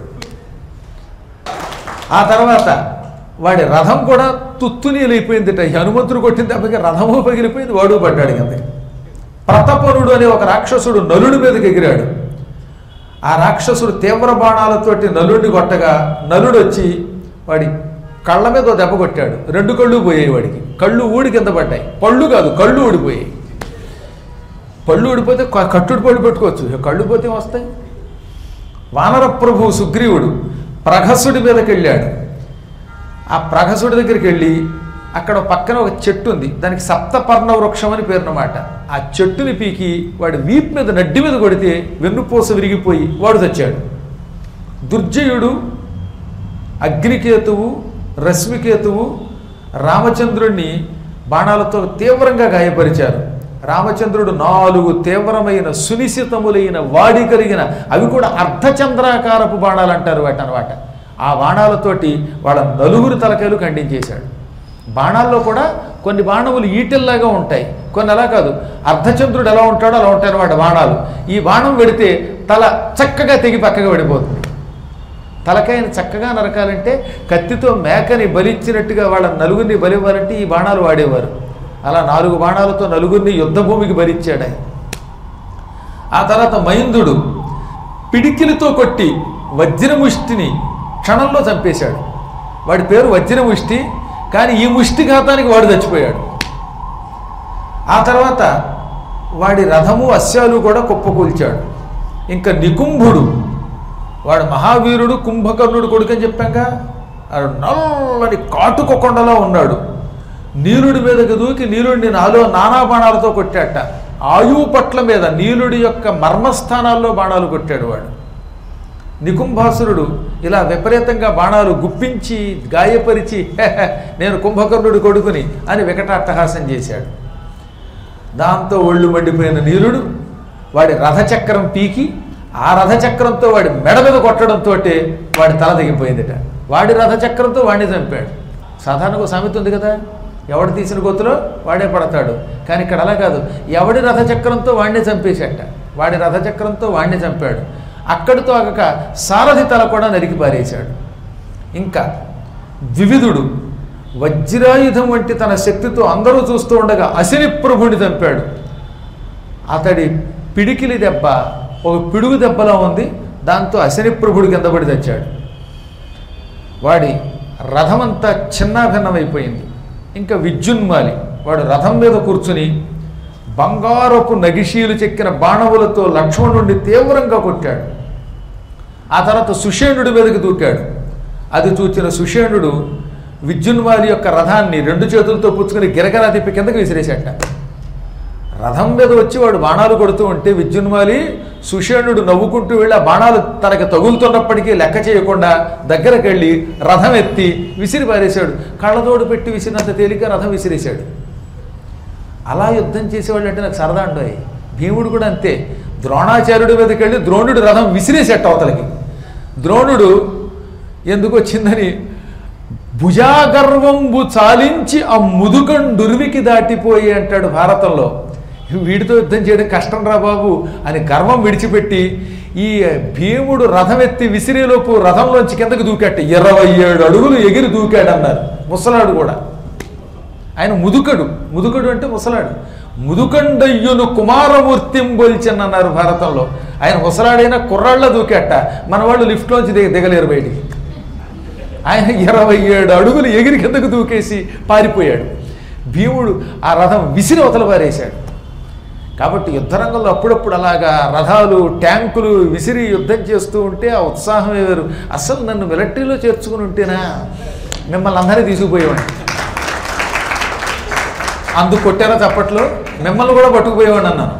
ఆ తర్వాత వాడి రథం కూడా తుత్తునీలైపోయిందిట ఈ హనుమంతుడు కొట్టిన దెబ్బకి రథము పగిలిపోయింది వాడు పడ్డాడు కింద ప్రతపనుడు అనే ఒక రాక్షసుడు నలుడి మీదకి ఎగిరాడు ఆ రాక్షసుడు తీవ్ర బాణాలతోటి నలుడిని కొట్టగా నలుడు వచ్చి వాడి కళ్ళ మీద ఓ దెబ్బ కొట్టాడు రెండు కళ్ళు పోయాయి వాడికి కళ్ళు ఊడి కింద పడ్డాయి పళ్ళు కాదు కళ్ళు ఊడిపోయాయి పళ్ళు ఊడిపోతే క- కట్టుడు పళ్ళు పెట్టుకోవచ్చు ఇక కళ్ళు పోతే ఏం వస్తాయి వానర ప్రభు సుగ్రీవుడు ప్రఘసుడి మీదకి వెళ్ళాడు ఆ ప్రఘసుడి దగ్గరికి వెళ్ళి అక్కడ పక్కన ఒక చెట్టు ఉంది దానికి సప్తపర్ణ వృక్షం అని పేరునమాట ఆ చెట్టుని పీకి వాడి వీపు మీద నడ్డి మీద కొడితే వెన్నుపూస విరిగిపోయి వాడు తెచ్చాడు దుర్జయుడు అగ్నికేతువు రశ్మికేతువు రామచంద్రుణ్ణి బాణాలతో తీవ్రంగా గాయపరిచారు రామచంద్రుడు నాలుగు తీవ్రమైన సునిశితములైన వాడి కలిగిన అవి కూడా అర్ధచంద్రాకారపు బాణాలు అంటారు వాటి అనమాట ఆ బాణాలతోటి వాళ్ళ నలుగురు తలకాయలు ఖండించేశాడు బాణాల్లో కూడా కొన్ని బాణములు ఈటెల్లాగా ఉంటాయి కొన్ని అలా కాదు అర్ధచంద్రుడు ఎలా ఉంటాడో అలా ఉంటాయి అన్నమాట బాణాలు ఈ బాణం వెడితే తల చక్కగా తెగి పక్కగా పడిపోతుంది తలకాయని చక్కగా నరకాలంటే కత్తితో మేకని బలిచ్చినట్టుగా వాళ్ళ నలుగురిని బలివ్వాలంటే ఈ బాణాలు వాడేవారు అలా నాలుగు బాణాలతో నలుగురిని యుద్ధభూమికి బలిచ్చాడు ఆయన ఆ తర్వాత మైందుడు పిడికిలితో కొట్టి వజ్రముష్టిని క్షణంలో చంపేశాడు వాడి పేరు వజ్రముష్టి కానీ ఈ ముష్టిఘాతానికి వాడు చచ్చిపోయాడు ఆ తర్వాత వాడి రథము అశ్వాలు కూడా కుప్పకూల్చాడు ఇంకా నికుంభుడు వాడు మహావీరుడు కుంభకర్ణుడు కొడుకు అని చెప్పాక వాడు నల్లని కాటుకొకొండలో ఉన్నాడు నీలుడి మీదకి దూకి నీలుడిని నాలో నానా బాణాలతో కొట్టాట ఆయువు పట్ల మీద నీలుడి యొక్క మర్మస్థానాల్లో బాణాలు కొట్టాడు వాడు నికుంభాసురుడు ఇలా విపరీతంగా బాణాలు గుప్పించి గాయపరిచి "హెహె, నేను కుంభకర్ణుడి కొడుకుని అని వికటాట్టహాసం చేశాడు దాంతో ఒళ్ళు మండిపోయిన నీలుడు వాడి రథచక్రం పీకి ఆ రథచక్రంతో వాడి మెడ మీద కొట్టడంతో వాడి తల దిగిపోయిందిట వాడి రథచక్రంతో వాడిని చంపాడు సాధారణంగా ఒక సామెత ఉంది కదా ఎవడు తీసిన గొత్తులో వాడే పడతాడు కానీ ఇక్కడ అలా కాదు ఎవడి రథచక్రంతో వాడిని చంపేశాట వాడి రథచక్రంతో వాడిని చంపాడు అక్కడితో ఆగక సారథి తల కూడా నరికి పారేశాడు ఇంకా ద్వివిధుడు వజ్రాయుధం వంటి తన శక్తితో అందరూ చూస్తూ ఉండగా అసిని ప్రభుని చంపాడు అతడి పిడికిలి దెబ్బ ఒక పిడుగు దెబ్బలా ఉంది దాంతో అసిని ప్రభుడు కింద పడి తెచ్చాడు వాడి రథమంతా చిన్నాభిన్నమైపోయింది ఇంకా విద్యున్మాలి వాడు రథం మీద కూర్చుని బంగారపు నగిషీలు చెక్కిన బాణములతో లక్ష్మణుడిని తీవ్రంగా కొట్టాడు ఆ తర్వాత సుషేణుడి మీదకి దూకాడు అది చూచిన సుషేణుడు విద్యున్మాలి యొక్క రథాన్ని రెండు చేతులతో పుచ్చుకుని గిరగరా తిప్పి కిందకి విసిరేశాట రథం మీద వచ్చి వాడు బాణాలు కొడుతూ ఉంటే విద్యున్మాలి సుషేణుడు నవ్వుకుంటూ వెళ్ళి ఆ బాణాలు తనకి తగులుతున్నప్పటికీ లెక్క చేయకుండా దగ్గరకు వెళ్ళి రథం ఎత్తి విసిరి పారేశాడు కళ్ళతోడు పెట్టి విసిరినంత తేలిక రథం విసిరేశాడు అలా యుద్ధం చేసేవాళ్ళు అంటే నాకు సరదా అండోయ్ భీముడు కూడా అంతే ద్రోణాచార్యుడి మీదకి వెళ్ళి ద్రోణుడు రథం విసిరేసేట అవతలకి ద్రోణుడు ఎందుకు వచ్చిందని భుజాగర్వంబు చాలించి ఆ ముదుకండుర్వికి దాటిపోయి అంటాడు భారతంలో వీడితో యుద్ధం చేయడం కష్టం రా బాబు అని గర్వం విడిచిపెట్టి ఈ భీముడు రథం ఎత్తి విసిరేలోపు రథంలోంచి కిందకి దూకాట ఇరవై ఏడు అడుగులు ఎగిరి దూకాడన్నారు ముసలాడు కూడా ఆయన ముదుకడు ముదుకడు అంటే ముసలాడు ముదుకండయ్యును కుమారమూర్తిం బొల్చన్ అన్నారు భారతంలో ఆయన ముసలాడైన కుర్రాళ్ళ దూకేట మన వాళ్ళు లిఫ్ట్లోంచి దిగ దిగలేరు బయటికి ఆయన ఇరవై ఏడు అడుగులు ఎగిరి కిందకు దూకేసి పారిపోయాడు భీముడు ఆ రథం విసిరి అవతల పారేశాడు కాబట్టి యుద్ధరంగంలో అప్పుడప్పుడు అలాగా రథాలు ట్యాంకులు విసిరి యుద్ధం చేస్తూ ఉంటే ఆ ఉత్సాహమే వేరు అసలు నన్ను మిలిటరీలో చేర్చుకుని ఉంటేనా మిమ్మల్ని అందరినీ తీసుకుపోయేవాడిని అందుకు కొట్టారా చప్పట్లో మిమ్మల్ని కూడా పట్టుకుపోయేవాడిని అన్నాను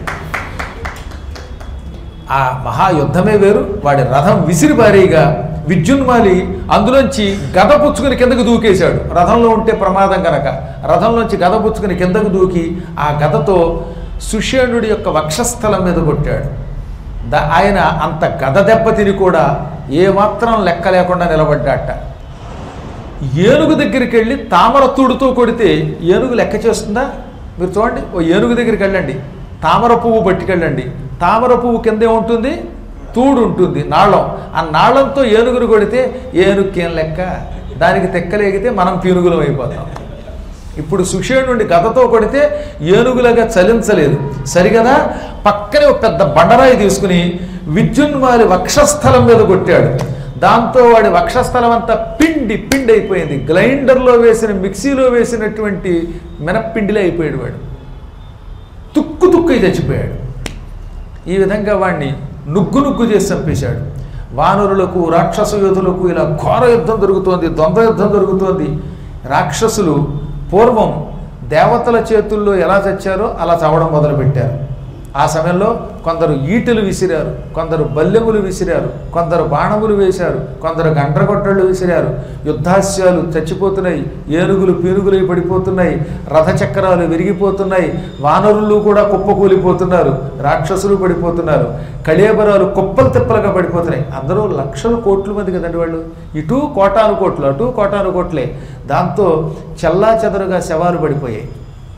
ఆ మహాయుద్ధమే వేరు వాడి రథం విసిరి భారీగా విద్యున్మాలి అందులోంచి గద పుచ్చుకుని కిందకు దూకేశాడు రథంలో ఉంటే ప్రమాదం కనుక రథంలోంచి గద పుచ్చుకుని కిందకు దూకి ఆ గదతో సుషేణుడి యొక్క వక్షస్థలం మీద కొట్టాడు ద ఆయన అంత గద దెబ్బ తిని కూడా ఏమాత్రం లెక్క లేకుండా నిలబడ్డాట ఏనుగు దగ్గరికి వెళ్ళి తామర తూడుతో కొడితే ఏనుగు లెక్క చేస్తుందా మీరు చూడండి ఓ ఏనుగు దగ్గరికి వెళ్ళండి తామర పువ్వు పట్టుకెళ్ళండి తామర పువ్వు కింద ఏముంటుంది తూడు ఉంటుంది నాళం ఆ నాళంతో ఏనుగును కొడితే ఏనుగుకేం లెక్క దానికి తెక్కలేగితే మనం పీనుగులం అయిపోతాం ఇప్పుడు సుషేణుడి గదతో కొడితే ఏనుగులాగా చలించలేదు సరిగదా పక్కనే ఒక పెద్ద బండరాయి తీసుకుని విద్యున్మాలి వక్షస్థలం మీద కొట్టాడు దాంతో వాడి వక్షస్థలం అంతా పిండి పిండి అయిపోయింది గ్రైండర్లో వేసిన మిక్సీలో వేసినటువంటి మినప్పిండిలే అయిపోయాడు వాడు తుక్కు తుక్కు చచ్చిపోయాడు ఈ విధంగా వాడిని నుగ్గు నుగ్గు చేసి చంపేశాడు వానరులకు రాక్షస యోధులకు ఇలా ఘోర యుద్ధం జరుగుతోంది ద్వంద్వ యుద్ధం జరుగుతోంది రాక్షసులు పూర్వం దేవతల చేతుల్లో ఎలా చచ్చారో అలా చవడం మొదలుపెట్టారు ఆ సమయంలో కొందరు ఈటెలు విసిరారు కొందరు బల్లెములు విసిరారు కొందరు బాణములు వేశారు కొందరు గండ్రగొట్టళ్ళు విసిరారు యుద్ధాస్యాలు చచ్చిపోతున్నాయి ఏనుగులు పీనుగులై పడిపోతున్నాయి రథచక్రాలు విరిగిపోతున్నాయి వానరులు కూడా కుప్పకూలిపోతున్నారు రాక్షసులు పడిపోతున్నారు కళేబరాలు కుప్పలు తిప్పలుగా పడిపోతున్నాయి అందరూ లక్షల కోట్ల మంది కదండి వాళ్ళు ఇటు కోటాను కోట్లు అటు కోటాను కోట్లే దాంతో చెల్లా చెదరుగా శవాలు పడిపోయాయి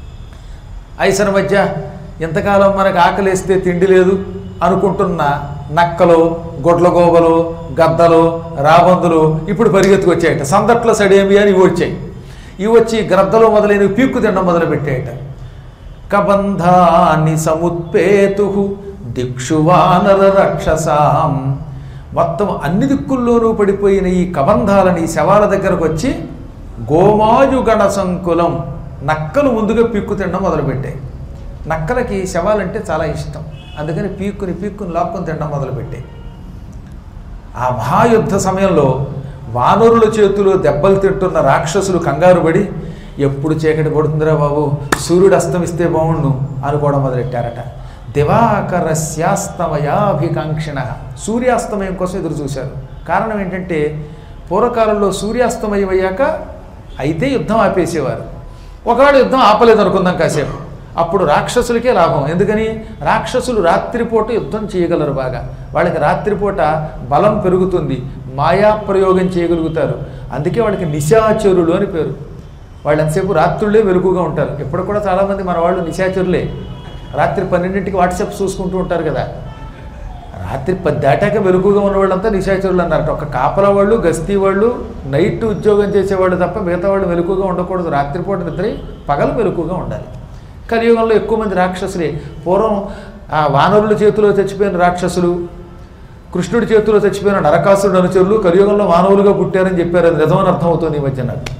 ఐసన మధ్య ఎంతకాలం మనకు ఆకలిస్తే తిండి లేదు అనుకుంటున్న నక్కలు గొడ్లగోబలు గద్దలు రాబందులు ఇప్పుడు పరిగెత్తుకొచ్చాయట సందట్లో సడేమి అని ఇవి వచ్చాయి ఇవి వచ్చి గ్రద్దలు మొదలైనవి పీక్కు తినడం మొదలు పెట్టాయట కబంధాన్ని సముత్పేతు దిక్షు వానర రక్షసాం మొత్తం అన్ని దిక్కుల్లోనూ పడిపోయిన ఈ కబంధాలని శవాల దగ్గరకు వచ్చి గోమాయుగణ సంకులం నక్కలు ముందుగా పీక్కు తినడం మొదలుపెట్టాయి నక్కలకి శవాలంటే చాలా ఇష్టం అందుకని పీక్కుని పీక్కుని లాక్కుని తినడం మొదలుపెట్టాయి ఆ మహాయుద్ధ సమయంలో వానరుల చేతిలో దెబ్బలు తింటున్న రాక్షసులు కంగారు పడి ఎప్పుడు చీకటి పడుతుందిరా బాబు సూర్యుడు అస్తమిస్తే బాగుండు అనుకోవడం మొదలెట్టారట దివాకర శాస్తమయాభికాంక్షిణ సూర్యాస్తమయం కోసం ఎదురు చూశారు కారణం ఏంటంటే పూర్వకాలంలో సూర్యాస్తమయం అయ్యాక అయితే యుద్ధం ఆపేసేవారు ఒకవేళ యుద్ధం ఆపలేదు అనుకుందాం కాసేపు అప్పుడు రాక్షసులకే లాభం ఎందుకని రాక్షసులు రాత్రిపూట యుద్ధం చేయగలరు బాగా వాళ్ళకి రాత్రిపూట బలం పెరుగుతుంది మాయా ప్రయోగం చేయగలుగుతారు అందుకే వాళ్ళకి నిశాచరులు అని పేరు వాళ్ళు ఎంతసేపు రాత్రులే వెలుగుగా ఉంటారు ఇప్పుడు కూడా చాలామంది మన వాళ్ళు నిశాచరులే రాత్రి పన్నెండింటికి వాట్సాప్ చూసుకుంటూ ఉంటారు కదా రాత్రి పది దాటాక వెలుగుగా ఉన్న వాళ్ళంతా నిశాచరులు అన్నారట ఒక కాపల వాళ్ళు గస్తీ వాళ్ళు నైట్ ఉద్యోగం చేసేవాళ్ళు తప్ప మిగతా వాళ్ళు వెలుగుగా ఉండకూడదు రాత్రిపూట నిద్ర పగలు వెలుగుగా ఉండాలి కలియుగంలో ఎక్కువ మంది రాక్షసులే పూర్వం ఆ వానరుల చేతిలో చచ్చిపోయిన రాక్షసులు కృష్ణుడి చేతిలో చచ్చిపోయిన నరకాసురుడు అనుచరులు కలియుగంలో మానవులుగా పుట్టారని చెప్పారు అది నిజమని అర్థం అవుతుంది ఈ మధ్య నాకు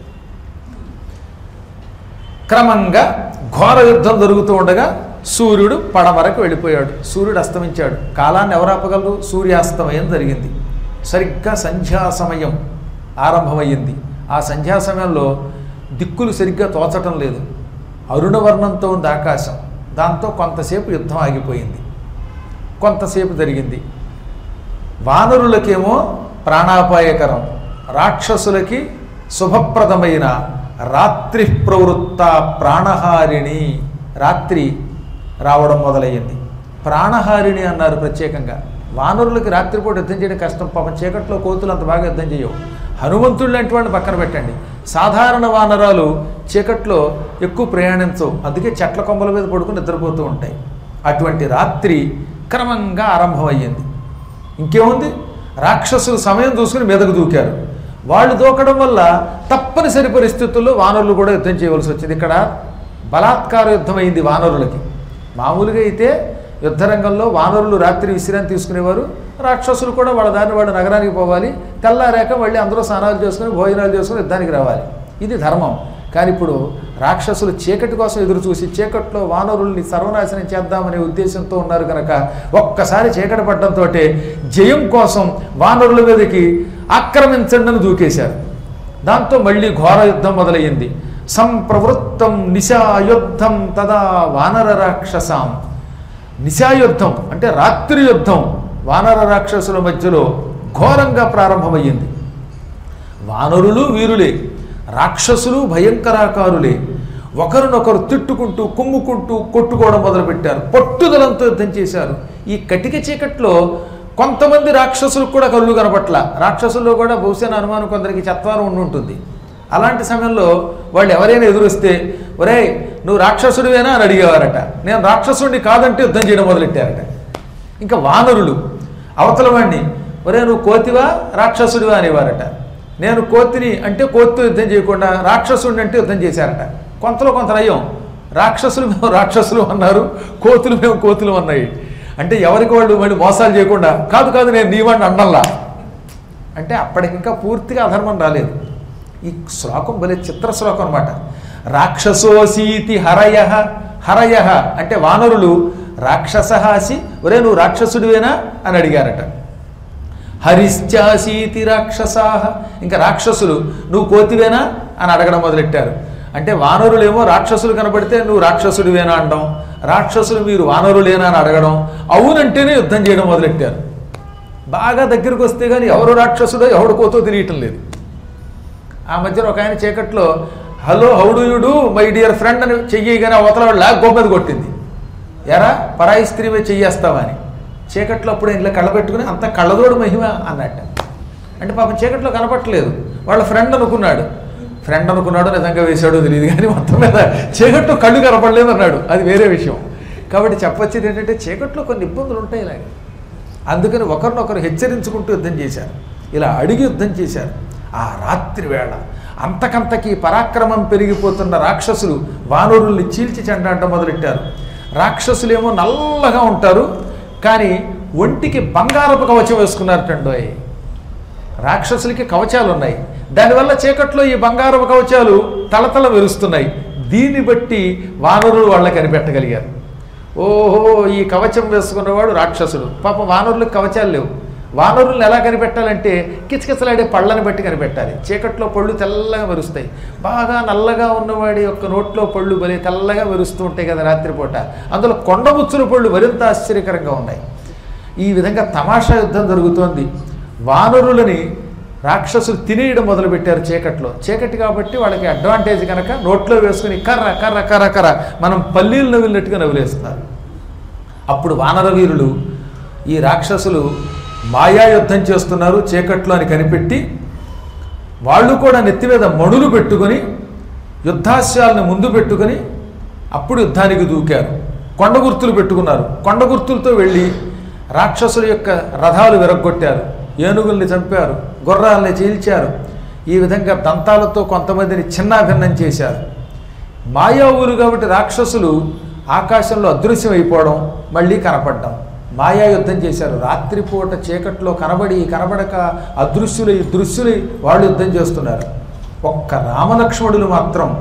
క్రమంగా ఘోర యుద్ధం జరుగుతూ ఉండగా సూర్యుడు పడమరకు వెళ్ళిపోయాడు సూర్యుడు అస్తమించాడు కాలాన్ని ఎవరు ఆపగలరు సూర్యాస్తమయం జరిగింది సరిగ్గా సంధ్యా సమయం ఆరంభమయ్యింది ఆ సంధ్యా సమయంలో దిక్కులు సరిగ్గా తోచటం లేదు అరుణవర్ణంతో ఉంది ఆకాశం దాంతో కొంతసేపు యుద్ధం ఆగిపోయింది కొంతసేపు జరిగింది వానరులకేమో ప్రాణాపాయకరం రాక్షసులకి శుభప్రదమైన రాత్రి ప్రవృత్త ప్రాణహారిణి రాత్రి రావడం మొదలయ్యింది ప్రాణహారిణి అన్నారు ప్రత్యేకంగా వానరులకి రాత్రిపూట యుద్ధం చేయడం కష్టం పాపం చీకట్లో కోతులు అంత బాగా యుద్ధం చేయవు హనుమంతుడు లాంటి వాడిని పక్కన పెట్టండి సాధారణ వానరాలు చీకట్లో ఎక్కువ ప్రయాణించవు అందుకే చెట్ల కొమ్మల మీద పడుకుని నిద్రపోతూ ఉంటాయి అటువంటి రాత్రి క్రమంగా ఆరంభమయ్యింది ఇంకేముంది రాక్షసులు సమయం చూసుకుని మీదకు దూకారు వాళ్ళు దూకడం వల్ల తప్పనిసరి పరిస్థితుల్లో వానరులు కూడా యుద్ధం చేయవలసి వచ్చింది ఇక్కడ బలాత్కార యుద్ధం అయింది వానరులకి మామూలుగా అయితే యుద్ధరంగంలో వానరులు రాత్రి విశ్రాంతి తీసుకునేవారు రాక్షసులు కూడా వాళ్ళ దారిని వాళ్ళ నగరానికి పోవాలి తెల్లారాక మళ్ళీ అందరూ స్నానాలు చేసుకుని భోజనాలు చేసుకుని యుద్ధానికి రావాలి ఇది ధర్మం కానీ ఇప్పుడు రాక్షసులు చీకటి కోసం ఎదురు చూసి చీకట్లో వానరుల్ని సర్వనాశనం చేద్దామనే ఉద్దేశంతో ఉన్నారు కనుక ఒక్కసారి చీకటి పడడంతో జయం కోసం వానరుల మీదకి ఆక్రమించండి అని దూకేశారు దాంతో మళ్ళీ ఘోర యుద్ధం మొదలయ్యింది సంప్రవృత్తం నిశాయుద్ధం తదా వానర రాక్షసాం నిశాయుద్ధం అంటే రాత్రి యుద్ధం వానర రాక్షసుల మధ్యలో ఘోరంగా ప్రారంభమయ్యింది వానరులు వీరులే రాక్షసులు భయంకరాకారులే ఒకరినొకరు తిట్టుకుంటూ కుమ్ముకుంటూ కొట్టుకోవడం మొదలుపెట్టారు పట్టుదలంతో యుద్ధం చేశారు ఈ కటిక చీకట్లో కొంతమంది రాక్షసులకు కూడా కళ్ళు కనపట్ల రాక్షసుల్లో కూడా బహుశా నా అనుమానం కొందరికి చత్వారం ఉండి ఉంటుంది అలాంటి సమయంలో వాళ్ళు ఎవరైనా ఎదురొస్తే ఒరేయ్ నువ్వు రాక్షసుడివేనా అని అడిగేవారట నేను రాక్షసుడిని కాదంటే యుద్ధం చేయడం మొదలెట్టారట ఇంకా వానరులు అవతల వాడిని ఒరే నువ్వు కోతివా రాక్షసుడివా అనేవారట నేను కోతిని అంటే కోతితో యుద్ధం చేయకుండా రాక్షసుడిని అంటే యుద్ధం చేశారట కొంతలో కొంత నయం రాక్షసులు మేము రాక్షసులు అన్నారు కోతులు మేము కోతులు అన్నాయి అంటే ఎవరికి వాళ్ళు మళ్ళీ మోసాలు చేయకుండా కాదు కాదు నేను నీ వాడిని అండల్లా అంటే అప్పటికి ఇంకా పూర్తిగా అధర్మం రాలేదు ఈ శ్లోకం భలే చిత్ర శ్లోకం అనమాట రాక్షసోసీతి హరయ హరయ అంటే వానరులు రాక్షసహాసి ఒరే నువ్వు రాక్షసుడివేనా అని అడిగారట హరిశ్చాసీతి రాక్షసాహ ఇంకా రాక్షసులు నువ్వు కోతివేనా అని అడగడం మొదలెట్టారు అంటే వానరులేమో రాక్షసులు కనబడితే నువ్వు రాక్షసుడివేనా అనడం రాక్షసులు మీరు వానరులేనా అని అడగడం అవునంటేనే యుద్ధం చేయడం మొదలెట్టారు బాగా దగ్గరికి వస్తే కానీ ఎవరు రాక్షసుడో ఎవడు కోతో తెలియటం లేదు ఆ మధ్యన ఒక ఆయన చీకట్లో hello how do you do my dear friend అని చెయ్యగానే అవతల వాడు లాగ్ గోప మీద కొట్టింది ఎరా పరాయి స్త్రీ మీద చెయ్యేస్తావా అని చీకట్లో అప్పుడు ఇంట్లో కళ్ళబెట్టుకుని అంత కళ్ళదోడు మహిమ అన్నట్ట అంటే పాపం చీకట్లో కనపట్టలేదు వాళ్ళ ఫ్రెండ్ అనుకున్నాడు ఫ్రెండ్ అనుకున్నాడు నిజంగా వేశాడో తెలియదు కానీ మొత్తం మీద చీకట్లో కళ్ళు కనపడలేదు అన్నాడు అది వేరే విషయం కాబట్టి చెప్పొచ్చేది ఏంటంటే చీకట్లో కొన్ని ఇబ్బందులు ఉంటాయి ఇలాగ అందుకని ఒకరినొకరు హెచ్చరించుకుంటూ యుద్ధం చేశారు ఇలా అడిగి యుద్ధం చేశారు ఆ రాత్రి వేళ అంతకంతకీ పరాక్రమం పెరిగిపోతున్న రాక్షసులు వానరుల్ని చీల్చి చెండాడటం మొదలెట్టారు రాక్షసులేమో నల్లగా ఉంటారు కానీ ఒంటికి బంగారపు కవచం వేసుకున్నారటండోయ్ రాక్షసులకి కవచాలు ఉన్నాయి దానివల్ల చీకట్లో ఈ బంగారపు కవచాలు తలతల వెలుస్తున్నాయి దీన్ని బట్టి వానరులు వాళ్ళకి కనిపెట్టగలిగారు ఓహో ఈ కవచం వేసుకున్నవాడు రాక్షసుడు పాప వానరులకు కవచాలు లేవు వానరులను ఎలా కనిపెట్టాలంటే కిచకిచలాడే పళ్ళని బట్టి కనిపెట్టాలి చీకట్లో పళ్ళు తెల్లగా మెరుస్తాయి బాగా నల్లగా ఉన్నవాడి యొక్క నోట్లో పళ్ళు భలే తెల్లగా మెరుస్తూ ఉంటాయి కదా రాత్రిపూట అందులో కొండముచ్చుల పళ్ళు మరింత ఆశ్చర్యకరంగా ఉన్నాయి ఈ విధంగా తమాషా యుద్ధం జరుగుతోంది వానరులని రాక్షసులు తినేయడం మొదలుపెట్టారు చీకట్లో చీకటి కాబట్టి వాళ్ళకి అడ్వాంటేజ్ కనుక నోట్లో వేసుకుని కర్ర కర్ర కర్ర కర్ర మనం పల్లీలు నవ్వినట్టుగా నవ్వులేస్తారు అప్పుడు వానర వీరులు ఈ రాక్షసులు మాయా యుద్ధం చేస్తున్నారు చీకట్లో అని కనిపెట్టి వాళ్ళు కూడా నెత్తి మీద మణులు పెట్టుకొని యుద్ధాస్యాలను ముందు పెట్టుకొని అప్పుడు యుద్ధానికి దూకారు కొండ గుర్తులు పెట్టుకున్నారు కొండ గుర్తులతో వెళ్ళి రాక్షసుల యొక్క రథాలు విరగొట్టారు ఏనుగుల్ని చంపారు గుర్రాలని చీల్చారు ఈ విధంగా దంతాలతో కొంతమందిని చిన్నాభిన్నం చేశారు మాయావులు కాబట్టి రాక్షసులు ఆకాశంలో అదృశ్యం అయిపోవడం మళ్ళీ కనపడ్డం మాయా యుద్ధం చేశారు రాత్రిపూట చీకట్లో కనబడి కనబడక అదృశ్యులై దృశ్యులై వాళ్ళు యుద్ధం చేస్తున్నారు ఒక్క రామలక్ష్మణులు మాత్రం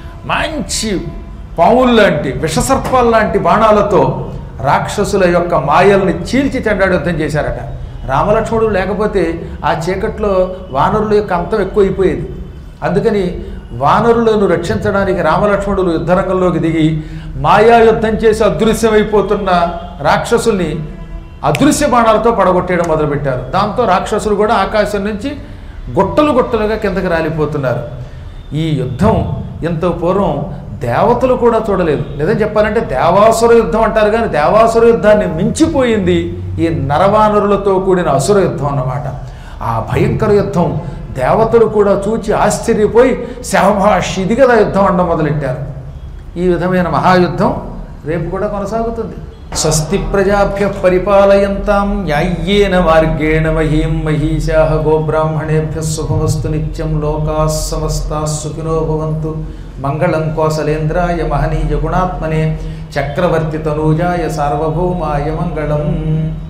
మంచి పావులు లాంటి విషసర్పాల లాంటి బాణాలతో రాక్షసుల యొక్క మాయల్ని చీల్చి చెండాడు యుద్ధం చేశారట రామలక్ష్మణుడు లేకపోతే ఆ చీకట్లో వానరుల యొక్క అంతం ఎక్కువైపోయేది అందుకని వానరులను రక్షించడానికి రామలక్ష్మణులు యుద్ధరంగంలోకి దిగి మాయా యుద్ధం చేసి అదృశ్యమైపోతున్న రాక్షసుల్ని అదృశ్య బాణాలతో పడగొట్టేయడం మొదలుపెట్టారు దాంతో రాక్షసులు కూడా ఆకాశం నుంచి గుట్టలు గుట్టలుగా కిందకి రాలిపోతున్నారు ఈ యుద్ధం ఎంతో పూర్వం దేవతలు కూడా చూడలేదు నిజం చెప్పాలంటే దేవాసుర యుద్ధం అంటారు కానీ దేవాసుర యుద్ధాన్ని మించిపోయింది ఈ నరవానరులతో కూడిన అసుర యుద్ధం అన్నమాట ఆ భయంకర యుద్ధం దేవతలు కూడా చూచి ఆశ్చర్యపోయి శవభాష్ ఇది కదా యుద్ధం అండం మొదలెట్టారు ఈ విధమైన మహాయుద్ధం రేపు కూడా కొనసాగుతుంది స్వస్తి ప్రజాభ్య పరిపాలయంతాం న్యాయ్యేన మార్గేణ మహీం మహీశా గోబ్రాహ్మణేభ్య శుభమస్తు నిత్యం లోకా సమస్తా సుఖినో భవంతు మంగళం కోసలేంద్రాయ మహనీయ గుణాత్మనే చక్రవర్తి తనూజాయ సార్వభౌమాయ మంగళం